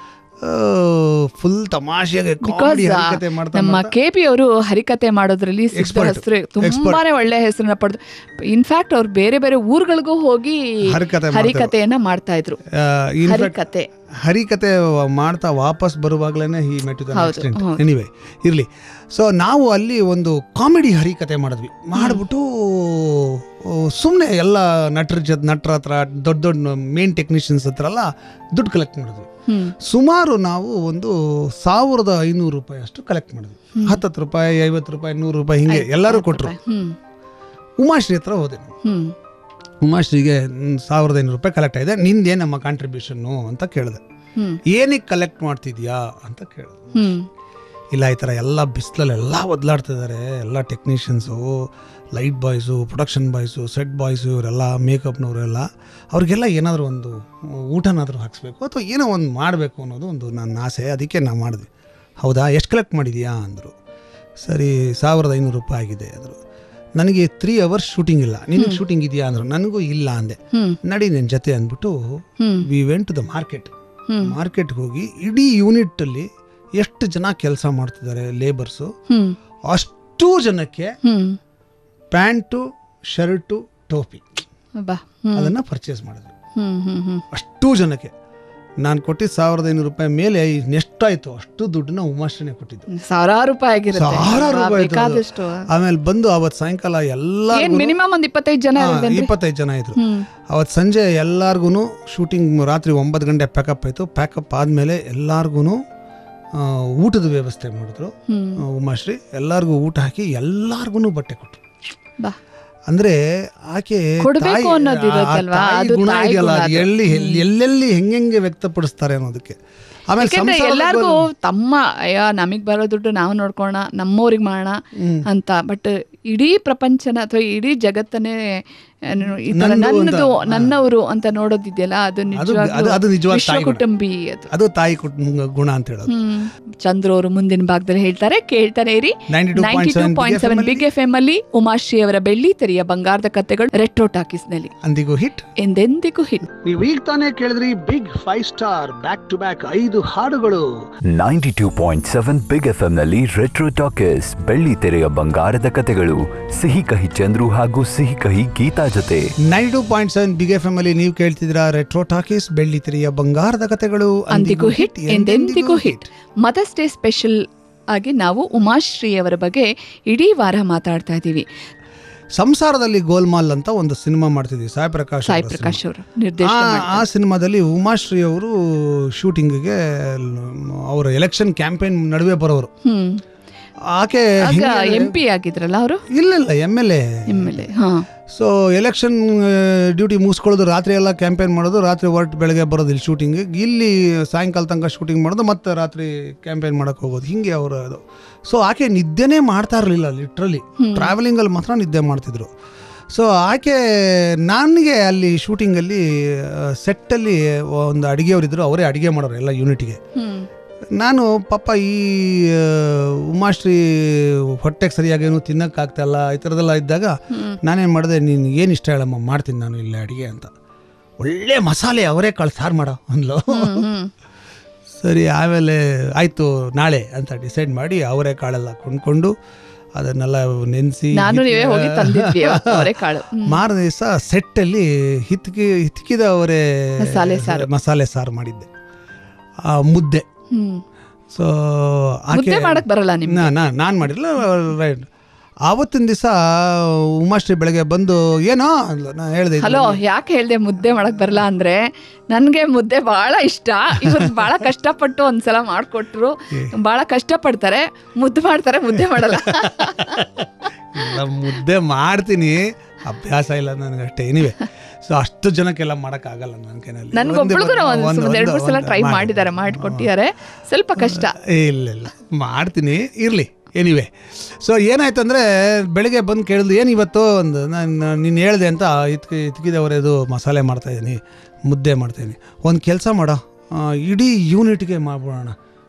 ಫುಲ್ ತಮಾಷೆಯಾಗಿ ಬಿಕಾಸ್ ಕಾಮಿಡಿ ಹರಿಕತೆ ಮಾಡ್ತಾ ನಮ್ಮ ಮಾಡ್ತಾ- ಕೆ ಪಿ ಅವರು ಹರಿಕತೆ ಮಾಡೋದ್ರಲ್ಲಿ ಸಿದ್ಧ Expert. ಹೆಸರು ತುಂಬಾನೇ ಒಳ್ಳೆ ಹೆಸರನ್ನ ಪಡೆದು ಇನ್ಫ್ಯಾಕ್ಟ್ ಅವ್ರು ಬೇರೆ ಬೇರೆ ಊರುಗಳಿಗೂ ಹೋಗಿ ಹರಿಕತೆ ಮಾಡ್ತಾರೆ. ಹರಿಕತೆಯನ್ನ ಮಾಡ್ತಾ ಇದ್ರು ಆ, in fact, ಹರಿಕತೆ ಹರಿಕತೆ ಮಾಡ್ತಾ ವಾಪಸ್ ಬರುವಾಗಲೇ ಈ ಮೆಟ್ ಹೌದು, ಆಕ್ಸಿಡೆಂಟ್ ಹೌದು. ಎನಿವೆ ಇರಲಿ ಸೊ ನಾವು ಅಲ್ಲಿ ಒಂದು ಕಾಮಿಡಿ ಹರಿಕತೆ ಮಾಡಿದ್ವಿ ಮಾಡಿಬಿಟ್ಟು ಸುಮ್ಮನೆ ಎಲ್ಲ ನಟರ ಜೊತೆ ನಟರ ಹತ್ರ ದೊಡ್ಡ ದೊಡ್ಡ ಮೇನ್ ಟೆಕ್ನಿಷಿಯನ್ಸ್ ಹತ್ರ ಎಲ್ಲ ದುಡ್ಡು ಕಲೆಕ್ಟ್ ಮಾಡಿದ್ವಿ ಹ್ಮ್ ಸುಮಾರು ನಾವು ಒಂದು ಸಾವಿರದ ಐನೂರು ರೂಪಾಯಿ ಅಷ್ಟು ಕಲೆಕ್ಟ್ ಮಾಡಿದ್ವಿ ಹತ್ತತ್ತು ರೂಪಾಯಿ ಐವತ್ತು ರೂಪಾಯಿ ನೂರು ರೂಪಾಯಿ ಹಿಂಗೆ ಎಲ್ಲರೂ ಕೊಟ್ಟರು ಹ್ಮ್ ಉಮಾಶ್ರೀ ಹತ್ರ ಹೋದೆ ನಾನು. ಹ್ಮ್ ಉಮಾಶ್ರೀಗೆ ಮ್, ಸಾವಿರದ ಐನೂರು ರೂಪಾಯಿ ಕಲೆಕ್ಟ್ ಆಗಿದೆ ನಿಂದೇ ನಮ್ಮ ಕಾಂಟ್ರಿಬ್ಯೂಷನ್ನು ಅಂತ ಕೇಳಿದೆ ಹ್ಮ್ ಏನಕ್ಕೆ ಕಲೆಕ್ಟ್ ಮಾಡ್ತಿದ್ಯಾ ಅಂತ ಕೇಳಿದೆ ಹ್ಮ್ ಇಲ್ಲ ಈ ಥರ ಎಲ್ಲ ಬಿಸಿಲಲ್ಲಿ ಎಲ್ಲ ಒದ್ಲಾಡ್ತಿದ್ದಾರೆ ಎಲ್ಲ technicians light boys production boys set boys ಇವರೆಲ್ಲ ಮೇಕಪ್ನವರೆಲ್ಲ ಅವ್ರಿಗೆಲ್ಲ ಏನಾದರೂ ಒಂದು ಊಟನಾದರೂ ಹಾಕ್ಸ್ಬೇಕು ಅಥವಾ ಏನೋ ಒಂದು ಮಾಡಬೇಕು ಅನ್ನೋದು ಒಂದು ನನ್ನ ಆಸೆ ಅದಕ್ಕೆ ನಾವು ಮಾಡಿದ್ವಿ ಹೌದಾ ಎಷ್ಟು ಕಲೆಕ್ಟ್ ಮಾಡಿದ್ಯಾ ಅಂದರು ಸರಿ ಸಾವಿರದ ಐನೂರು ರೂಪಾಯಿ ಆಗಿದೆ ಅಂದರು ನನಗೆ ತ್ರೀ ಅವರ್ಸ್ ಶೂಟಿಂಗ್ ಇಲ್ಲ ನಿನಗೆ ಶೂಟಿಂಗ್ ಇದೆಯಾ ಅಂದರು ನನಗೂ ಇಲ್ಲ ಅಂದೆ ಹ್ಮ್ ನಡಿ ನಿನ್ನ ಜೊತೆ ಅಂದ್ಬಿಟ್ಟು hmm we went to the market hmm ಮಾರ್ಕೆಟ್ಗೆ ಹೋಗಿ ಇಡೀ ಯೂನಿಟ್ಟಲ್ಲಿ ಎಷ್ಟು ಜನ ಕೆಲಸ ಮಾಡ್ತಿದ್ದಾರೆ ಲೇಬರ್ಸು ಹ್ಮ್ ಅಷ್ಟು ಜನಕ್ಕೆ ಹ್ಮ್ ಪ್ಯಾಂಟು ಶರ್ಟು ಟೋಪಿ ಬಾ ಹ್ಮ್ ಅದನ್ನು ಪರ್ಚೇಸ್ ಮಾಡಿದ್ವಿ ಹ್ಮ್ ಹ್ಮ್ ಹ್ಮ್ ಅಷ್ಟು ಜನಕ್ಕೆ ನಾನು ಕೊಟ್ಟಿದ್ದು ಸಾವಿರದ ಐನೂರು ರೂಪಾಯಿ ಮೇಲೆ ಎಷ್ಟಾಯಿತು ಅಷ್ಟು ದುಡ್ಡನ್ನ ಉಮಾಶ್ರೀನೇ ಕೊಟ್ಟಿದ್ದು ಸಾವಿರಾರು ರೂಪಾಯಿ ಆಗಿರುತ್ತೆ ಸಾವಿರಾರು ಅಲ್ವಾ? ರೂಪಾಯಿ ಆಯ್ತು ಅದು. ಬೇಕಾದಷ್ಟು ಆಮೇಲೆ ಬಂದು ಅವತ್ತು ಸಾಯಂಕಾಲ ಎಲ್ಲ ಏನ್ ಮಿನಿಮಮ್ ಒಂದ್ ಇಪ್ಪತ್ತೈದು ಜನ ಇರೋದೇನ್ರಿ? ಇಪ್ಪತ್ತೈದು ಜನ ಇದ್ರು ಹ್ಮ್ ಅವತ್ತು ಸಂಜೆ ಎಲ್ಲಾರ್ಗು ಶೂಟಿಂಗ್ ರಾತ್ರಿ ಒಂಬತ್ತು ಗಂಟೆ ಪ್ಯಾಕಪ್ ಆಯಿತು ಪ್ಯಾಕಪ್ ಆದಮೇಲೆ ಎಲ್ಲಾರ್ಗು ಊಟದ ವ್ಯವಸ್ಥೆ ಮಾಡಿದ್ರು ಹ್ಮ್ ಆ, ಉಮಾಶ್ರೀ ಎಲ್ಲಾರ್ಗೂ ಊಟ ಹಾಕಿ ಎಲ್ಲಾರ್ಗು ಬಟ್ಟೆ ಕೊಟ್ಟರು ಬಾ ಅಂದ್ರೆ ಆಕೆ ಕೊಡ್ಬೇಕು ತಾಯಿ- ಅನ್ನೋದು ಆ- ಆ ಇರುತ್ತಲ್ವಾ? ತಾಯಿ ಅದು ಗುಣ ತಾಯಿ ಇದೆಯಲ್ಲ ಗುಣ ಅದು ಅದು. ಎಲ್ಲಿ ಎಲ್ಲಿ- ಎಲ್ಲೆಲ್ಲಿ ಹೆಂಗೆಂಗೆ ವ್ಯಕ್ತಪಡಿಸ್ತಾರೆ ಅನ್ನೋದಕ್ಕೆ ಆಮೇಲೆ ಯಾಕೆಂದ್ರೆ ಸಂಸಾರದ ಎಲ್ಲಾರ್ಗೂ ಗೋಲ್- ತಮ್ಮ ಅಯ್ಯೋ ನಮಗ್ ಬರೋ ದುಡ್ಡು ನಾವು ನೋಡ್ಕೋಣ ನಮ್ಮವ್ರಿಗೆ ಮಾಡೋಣ ಹ್ಮ್. ಅಂತ ಬಟ್ ಇಡೀ ಪ್ರಪಂಚನ ಅಥವಾ ಇಡೀ ಜಗತ್ತನ್ನೇ ಏನು, ಈ ತರ ನಂದು ಅಂತ, ನನ್ನದು ಹಾ. ನನ್ನವರು ಅಂತ ನೋಡೋದಿದೆಯಲ್ಲ ಅದು ಅದು ನಿಜವಾಗ್ಲೂ ಅದು ನಿಜವಾದ ವಿಶ್ವ ತಾಯಿ ಗುಣ. ಕುಟುಂಬಿ ಅದು ಅದು ತಾಯಿ ಕುಟ್- ಗುಣ ಅಂತ ಹೇಳೋದು ಹ್ಮ್ ಚಂದ್ರು ಅವರು ಮುಂದಿನ ಭಾಗದಲ್ಲಿ ಹೇಳ್ತಾರೆ ಕೇಳ್ತಾನೆ ಇರಿ 92.7 ninety two point seven Big Big F M ಅಲ್ಲಿ ಉಮಾಶ್ರೀ ಅವರ ಬೆಳ್ಳಿ ತೆರೆಯ ಬಂಗಾರದ ಕಥೆಗಳು ರೆಟ್ರೋ ಟಾಕೀಸ್ ನಲ್ಲಿ ಅಂದಿಗೂ ಹಿಟ್ ಎಂದೆಂದಿಗೂ ಹಿಟ್ ನೀವು ಈಗ ತಾನೇ ಕೇಳಿದ್ರಿ Big five star back to back ಐದು ಹಾಡುಗಳು ninety two point seven Big F ನಲ್ಲಿ ರೆಟ್ರೋ ಟಾಕೀಸ್ ಬೆಳ್ಳಿ ತೆರೆಯ ಬಂಗಾರದ ಕತೆಗಳು ಸಿಹಿ ಕಹಿ ಚಂದ್ರು ಹಾಗೂ ಸಿಹಿ ಕಹಿ ಗೀತಾ ಜೊತೆ ninety two point seven Big F M ಅಲ್ಲಿ ನೀವು ಕೇಳ್ತಿದ್ದೀರಾ ರೆಟ್ರೋ ಟಾಕೀಸ್ ಬೆಳ್ಳಿ ತಿರಿಯ ಬಂಗಾರದ ಕಥೆಗಳು ಅಂದಿಗೂ ಹಿಟ್ ಎಂದೆಂದಿಗೂ ಹಿಟ್ ಮದರ್ಸ್ ಡೇ ಸ್ಪೆಷಲ್ ಆಗಿ ನಾವು ಉಮಾಶ್ರೀ ಅವರ ಬಗ್ಗೆ ಇಡೀ ವಾರ ಮಾತಾಡ್ತಾ ಇದ್ದೀವಿ ಸಂಸಾರದಲ್ಲಿ ಗೋಲ್ಮಾಲ್ ಅಂತ ಒಂದು ಸಿನಿಮಾ ಮಾಡ್ತಿದ್ವಿ ಸಾಯಿ ಪ್ರಕಾಶ್ ಸಾಯಿ ಅವರ ಪ್ರಕಾಶ್ ಸಿನಿಮಾ. ಅವರು ನಿರ್ದೇಶನ ಆ- ಆ ಮಾಡ್ತಾರೆ. ಸಿನಿಮಾದಲ್ಲಿ ಉಮಾಶ್ರೀ ಅವರು ಶೂಟಿಂಗ್ಗೆ ಅವರ ಎಲೆಕ್ಷನ್ ಕ್ಯಾಂಪೇನ್ ನಡುವೆ ಬರೋರು ಹ್ಮ್ ಆಕೆ ಆಗ ಹಿಂಗೆ- ಎಂ ಪಿ ಆಗಿದ್ರಲ್ಲ ಅವರು ಇಲ್ಲ ಇಲ್ಲ M L A M L A ಹಾ ಸೊ ಎಲೆಕ್ಷನ್ ಡ್ಯೂಟಿ ಮುಗಿಸ್ಕೊಳ್ಳೋದು ರಾತ್ರಿ ಎಲ್ಲ ಕ್ಯಾಂಪೇನ್ ಮಾಡೋದು ರಾತ್ರಿ ಹೊರಟು ಬೆಳಗ್ಗೆ ಬರೋದು ಇಲ್ಲಿ ಶೂಟಿಂಗ್ ಇಲ್ಲಿ ಸಾಯಂಕಾಲ ತನಕ ಶೂಟಿಂಗ್ ಮಾಡೋದು ಮತ್ತೆ ರಾತ್ರಿ ಕ್ಯಾಂಪೇನ್ ಮಾಡೋಕೆ ಹೋಗೋದು ಹಿಂಗೆ ಅವರು ಅದು ಸೊ ಆಕೆ ನಿದ್ದೆನೇ ಮಾಡ್ತಾ ಇರಲಿಲ್ಲ ಲಿಟ್ರಲಿ ಟ್ರಾವೆಲಿಂಗಲ್ಲಿ ಮಾತ್ರ ನಿದ್ದೆ ಮಾಡ್ತಿದ್ರು ಸೊ ಆಕೆ ನನಗೆ ಅಲ್ಲಿ ಶೂಟಿಂಗಲ್ಲಿ ಸೆಟ್ಟಲ್ಲಿ ಒಂದು ಅಡುಗೆಯವರಿದ್ದರು ಅವರೇ ಅಡುಗೆ ಮಾಡೋರು ಎಲ್ಲ ಯೂನಿಟ್ಗೆ ಹ್ಮ್ ನಾನು ಪಾಪ ಈ ಆ, ಉಮಾಶ್ರೀ ಹೊಟ್ಟೆಗೆ ಸರಿಯಾಗೇನು ತಿನ್ನೋಕ್ಕಾಗ್ತಾಯಿಲ್ಲ ಈ ಥರದೆಲ್ಲ ಇದ್ದಾಗ ನಾನೇನು ಮಾಡಿದೆ ನೀನು ಏನು ಇಷ್ಟ ಹೇಳಮ್ಮ ಮಾಡ್ತೀನಿ ನಾನು ಇಲ್ಲಿ ಅಡುಗೆ ಅಂತ ಒಳ್ಳೆ ಮಸಾಲೆ ಅವರೇ ಕಾಳು ಸಾರು ಮಾಡೋ ಅಂದ್ಲು ಹ್ಮ್ ಸರಿ ಆಮೇಲೆ ಆಯಿತು ನಾಳೆ ಅಂತ ಡಿಸೈಡ್ ಮಾಡಿ ಅವರೇ ಕಾಳೆಲ್ಲ ಕೊಂಡ್ಕೊಂಡು ಅದನ್ನೆಲ್ಲ ನೆನೆಸಿ ನಾನು ನೀವೇ ಹೋಗಿ ತಂದಿದ್ವಿ ಅವರೆಕಾಳು ಮಾರನೇ ದಿವಸ ಸೆಟ್ಟಲ್ಲಿ ಹಿತ್ಕಿ ಹಿತ್ಕಿದ ಅವರೇ ಮಸಾಲೆ ಸಾರು. ಮಸಾಲೆ ಸಾರು ಮಾಡಿದ್ದೆ ಆ, ಮುದ್ದೆ ಹ್ಮ್ ಸೊ ಮುದ್ದೆ ಮಾಡಕ್ ಬರಲ್ಲ ನಿಮ್ಗೆ ನಾ ನಾನು ಮಾಡಿರಲ್ಲ ರೈಟ್ ಆವತ್ತಿನ ದಿವಸ ಉಮಾಶ್ರೀ ಬೆಳಗ್ಗೆ ಬಂದು ಏನೋ ಅಂದ್ಲು ನಾ ಹೇಳಿದೆ ಹಲೋ ಯಾಕೆ ಹೇಳ್ದೆ ಮುದ್ದೆ ಮಾಡಕ್ ಬರಲ್ಲ ಅಂದ್ರೆ ನನ್ಗೆ ಮುದ್ದೆ ಬಹಳ ಇಷ್ಟ ಇವ್ರು ಬಹಳ ಕಷ್ಟಪಟ್ಟು ಒಂದ್ಸಲ ಮಾಡ್ಕೊಟ್ರು ಬಹಳ ಕಷ್ಟಪಡ್ತಾರೆ ಮುದ್ದೆ ಮಾಡ್ತಾರೆ ಮುದ್ದೆ ಮಾಡಲ್ಲ ಇಲ್ಲ, ಮುದ್ದೆ ಮಾಡ್ತೀನಿ ಅಭ್ಯಾಸ ಇಲ್ಲ ನನಗೆ ಅಷ್ಟೇ ಏನಿವೆ ಸೊ ಅಷ್ಟು ಜನಕ್ಕೆಲ್ಲ ಮಾಡೋಕ್ಕಾಗಲ್ಲ ನನ್ನ ಕೈನಲ್ಲಿ ನನ್ಗೊಬ್ಳಿಗೂ ಒಂದು- ಒಂದ್ ಒಂದು- ಒಂದ್ ಎರಡ್ ಮೂರ್ ಸಲ ಒಂದು ಟ್ರೈ ಮಾಡಿ. ಮಾಡಿದ್ದಾರೆ ಮಾಡಿಕೊಟ್ಟಿದ್ದಾರೆ ಸ್ವಲ್ಪ ಕಷ್ಟ ಇಲ್ಲ ಇಲ್ಲ ಮಾಡ್ತೀನಿ ಇರಲಿ ಎನಿವೆ ಸೊ ಏನಾಯ್ತು ಅಂದರೆ ಬೆಳಿಗ್ಗೆ ಬಂದು ಕೇಳಿದ್ರು ಏನು ಇವತ್ತು ಒಂದು ನಾನು ನೀನು ಹೇಳಿದೆ ಅಂತ ಇತ್ಕಿ ಇತ್ಕಿದವರೇದು ಮಸಾಲೆ ಮಾಡ್ತಾಯಿದ್ದೀನಿ ಮುದ್ದೆ ಮಾಡ್ತಾಯಿದ್ದೀನಿ ಒಂದು ಕೆಲಸ ಮಾಡೋ ಆ, ಇಡೀ ಯೂನಿಟ್ಗೆ ಮಾಡ್ಬಿಡೋಣ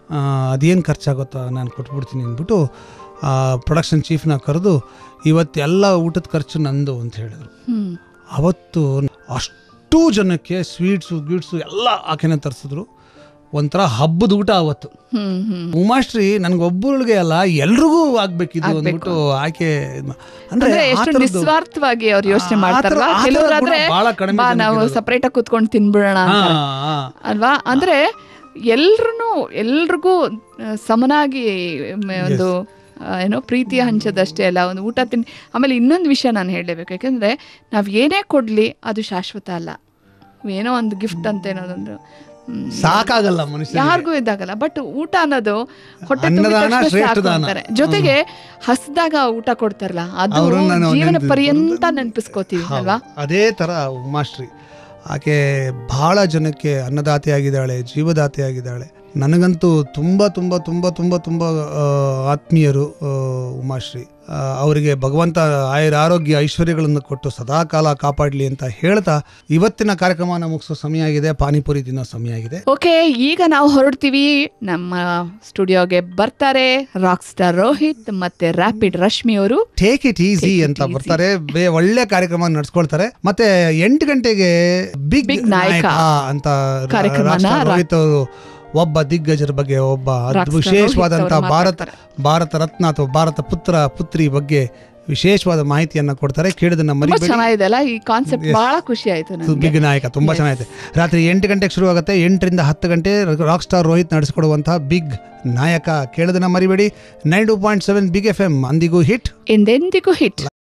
ಅದೇನು ಖರ್ಚಾಗುತ್ತೋ ನಾನು ಕೊಟ್ಬಿಡ್ತೀನಿ ಅಂದ್ಬಿಟ್ಟು ಪ್ರೊಡಕ್ಷನ್ ಚೀಫ್ನ ಕರೆದು ಇವತ್ತೆಲ್ಲ ಊಟದ ಖರ್ಚು ನಂದು ಅಂತ ಹೇಳಿದ್ರು ಹ್ಮ್ ಅವತ್ತು ಅಷ್ಟು ಜನಕ್ಕೆ ಸ್ವೀಟ್ಸು ಗೀಟ್ಸು ಎಲ್ಲ ಆಕೆನೇ ತರಿಸಿದ್ರು ಒಂಥರ ಹಬ್ಬದ ಊಟ ಅವತ್ತು ಹ್ಮ್ ಹ್ಮ್ ಉಮಾಶ್ರೀ ನನಗೊಬ್ಬಳಿಗೆ ಅಲ್ಲ ಎಲ್ರಿಗೂ ಆಗ್ಬೇಕಿದು ಆಗ್ಬೇಕು. ಅಂದ್ಬಿಟ್ಟು ಆಕೆ ಇದ್ ಮಾ- ಅಂದ್ರೆ ಆ ಎಷ್ಟು ಥರದ್ದು- ನಿಸ್ವಾರ್ಥವಾಗಿ ಅವ್ರು ಯೋಚನೆ ಆ- ಆ ಮಾಡ್ತಾರಲ್ವಾ ಥರ- ಆ ಥರ ಕೆಲವರಾದ್ರೆ ಗುಣ ಭಾಳ ಕಡಿಮೆ ಬಾ ಜನಕ್ಕೆ ನಾವು ಇರೋದು. ಸಪರೇಟ್ ಆಗಿ ಕುತ್ಕೊಂಡು ತಿನ್ಬಿಡೋಣ ಹಾ, ಅಂತಾರೆ. ಹಾ. ಅಲ್ವಾ ಅಂದ್ರೆ ಎಲ್ರು ಎಲ್ರಿಗೂ ಆ, ಸಮನಾಗಿ ಮ್, ಒಂದು ಆ, ಏನೋ ಪ್ರೀತಿಯ ಹಂಚದಷ್ಟೇ ಅಲ್ಲ ಒಂದು ಊಟ ತಿಂಡಿ ಆಮೇಲೆ ಇನ್ನೊಂದು ವಿಷಯ ನಾನು ಹೇಳಲೇಬೇಕು ಯಾಕಂದ್ರೆ ನಾವು ಏನೇ ಕೊಡ್ಲಿ ಅದು ಶಾಶ್ವತ ಅಲ್ಲ ಏನೋ ಒಂದು ಗಿಫ್ಟ್ ಅಂತ ಏನೋದೊಂದು ಹ್ಮ್, ಸಾಕಾಗಲ್ಲ ಮನುಷ್ಯ ಯಾರಿಗೂ ಇದಾಗಲ್ಲ ಬಟ್ ಊಟ ಅನ್ನೋದು ಹೊಟ್ಟೆ ತುಂಬಿದ ಅನ್ನದಾನ ತಕ್ಷಣ ಶ್ರೇಷ್ಠ ಸಾಕು ದಾನ. ಅಂತಾರೆ. ಜೊತೆಗೆ ಹಸ್ದಾಗ ಊಟ ಕೊಡ್ತಾರಲ್ಲ ಅದು ಅವ್ರನ್ನ ನಾವು ಜೀವನ ನೆನ್ಪು- ಪರ್ಯಂತ ನೆನಪಿಸ್ಕೋತೀವಿ ಹೌದು. ಅಲ್ವಾ ಅದೇ ಥರ ಉಮಾಶ್ರೀ ಆಕೆ ಬಹಳ ಜನಕ್ಕೆ ಅನ್ನದಾತೆಯಾಗಿದ್ದಾಳೆ ಜೀವದಾತೆಯಾಗಿದ್ದಾಳೆ ನನಗಂತೂ ತುಂಬ ತುಂಬ ತುಂಬ ತುಂಬ ತುಂಬ ಆ, ಆತ್ಮೀಯರು ಆ, ಉಮಾಶ್ರೀ ಆ, ಅವರಿಗೆ ಭಗವಂತ ಆಯುರ ಆರೋಗ್ಯ ಐಶ್ವರ್ಯಗಳನ್ನು ಕೊಟ್ಟು ಸದಾಕಾಲ ಕಾಪಾಡಲಿ ಅಂತ ಹೇಳ್ತಾ ಇವತ್ತಿನ ಕಾರ್ಯಕ್ರಮನ ಮುಗಿಸೋ ಸಮಯ ಆಗಿದೆ ಪಾನಿಪುರಿ ತಿನ್ನೋ ಸಮಯ ಆಗಿದೆ ಓಕೆ ಈಗ ನಾವು ಹೊರಡ್ತೀವಿ ನಮ್ಮ ಸ್ಟುಡಿಯೋಗೆ ಬರ್ತಾರೆ ರಾಕ್ ಸ್ಟಾರ್ ರೋಹಿತ್ ಮತ್ತೆ ರ್ಯಾಪಿಡ್ ರಶ್ಮಿ ಅವರು take it easy Take it ಅಂತ easy. ಬರ್ತಾರೆ ಬೇ- ಒಳ್ಳೆ ಕಾರ್ಯಕ್ರಮ ನಡ್ಸ್ಕೊಳ್ತಾರೆ ಮತ್ತೆ ಎಂಟು ಗಂಟೆಗೆ ಬಿಗ್ Big ನಾಯಕ ನಾಯಕ ಅಂತ ಕಾರ್ಯಕ್ರಮನ ರಾಷ್ಟ್ರ ರಾ- ರೋಹಿತ್ ಅವರು ಒಬ್ಬ ದಿಗ್ಗಜರ ಬಗ್ಗೆ ಒಬ್ಬ ಅದ್ Rockstar ವಿಶೇಷವಾದಂತ ರೋಹಿತ್ ಅವ್ರು ಭಾರತ ಮಾತಾಡ್ತಾರೆ. ಭಾರತ ರತ್ನ ಅಥವಾ ಭಾರತ ಪುತ್ರ ಪುತ್ರಿ ಬಗ್ಗೆ ವಿಶೇಷವಾದ ಮಾಹಿತಿಯನ್ನ ಕೊಡ್ತಾರೆ ಕೇಳಿದನ್ನ ತುಂಬಾ ಮರಿಬೇಡಿ ಚೆನ್ನಾಗಿದೆ ಅಲ್ಲ ಈ ಕಾನ್ಸೆಪ್ಟ್ Yes. ಬಹಳ ಖುಷಿ ಆಯ್ತು ನನಗೆ ಬಿಗ್ ನಾಯಕ ತುಂಬಾ Yes. ಚೆನ್ನಾಗಿದೆ ರಾತ್ರಿ ಎಂಟು ಗಂಟೆಗೆ ಶುರು ಆಗುತ್ತೆ ಎಂಟರಿಂದ ಹತ್ತು ಗಂಟೆ ರಾಕ್ ಸ್ಟಾರ್ ರೋಹಿತ್ ನಡೆಸಿಕೊಡುವಂತಹ ಬಿಗ್ ನಾಯಕ ಕೇಳೋದನ್ನ ಮರಿಬೇಡಿ nine two point seven Big F M ಅಂದಿಗೂ ಹಿಟ್ ಎಂದೆಂದಿಗೂ ಹಿಟ್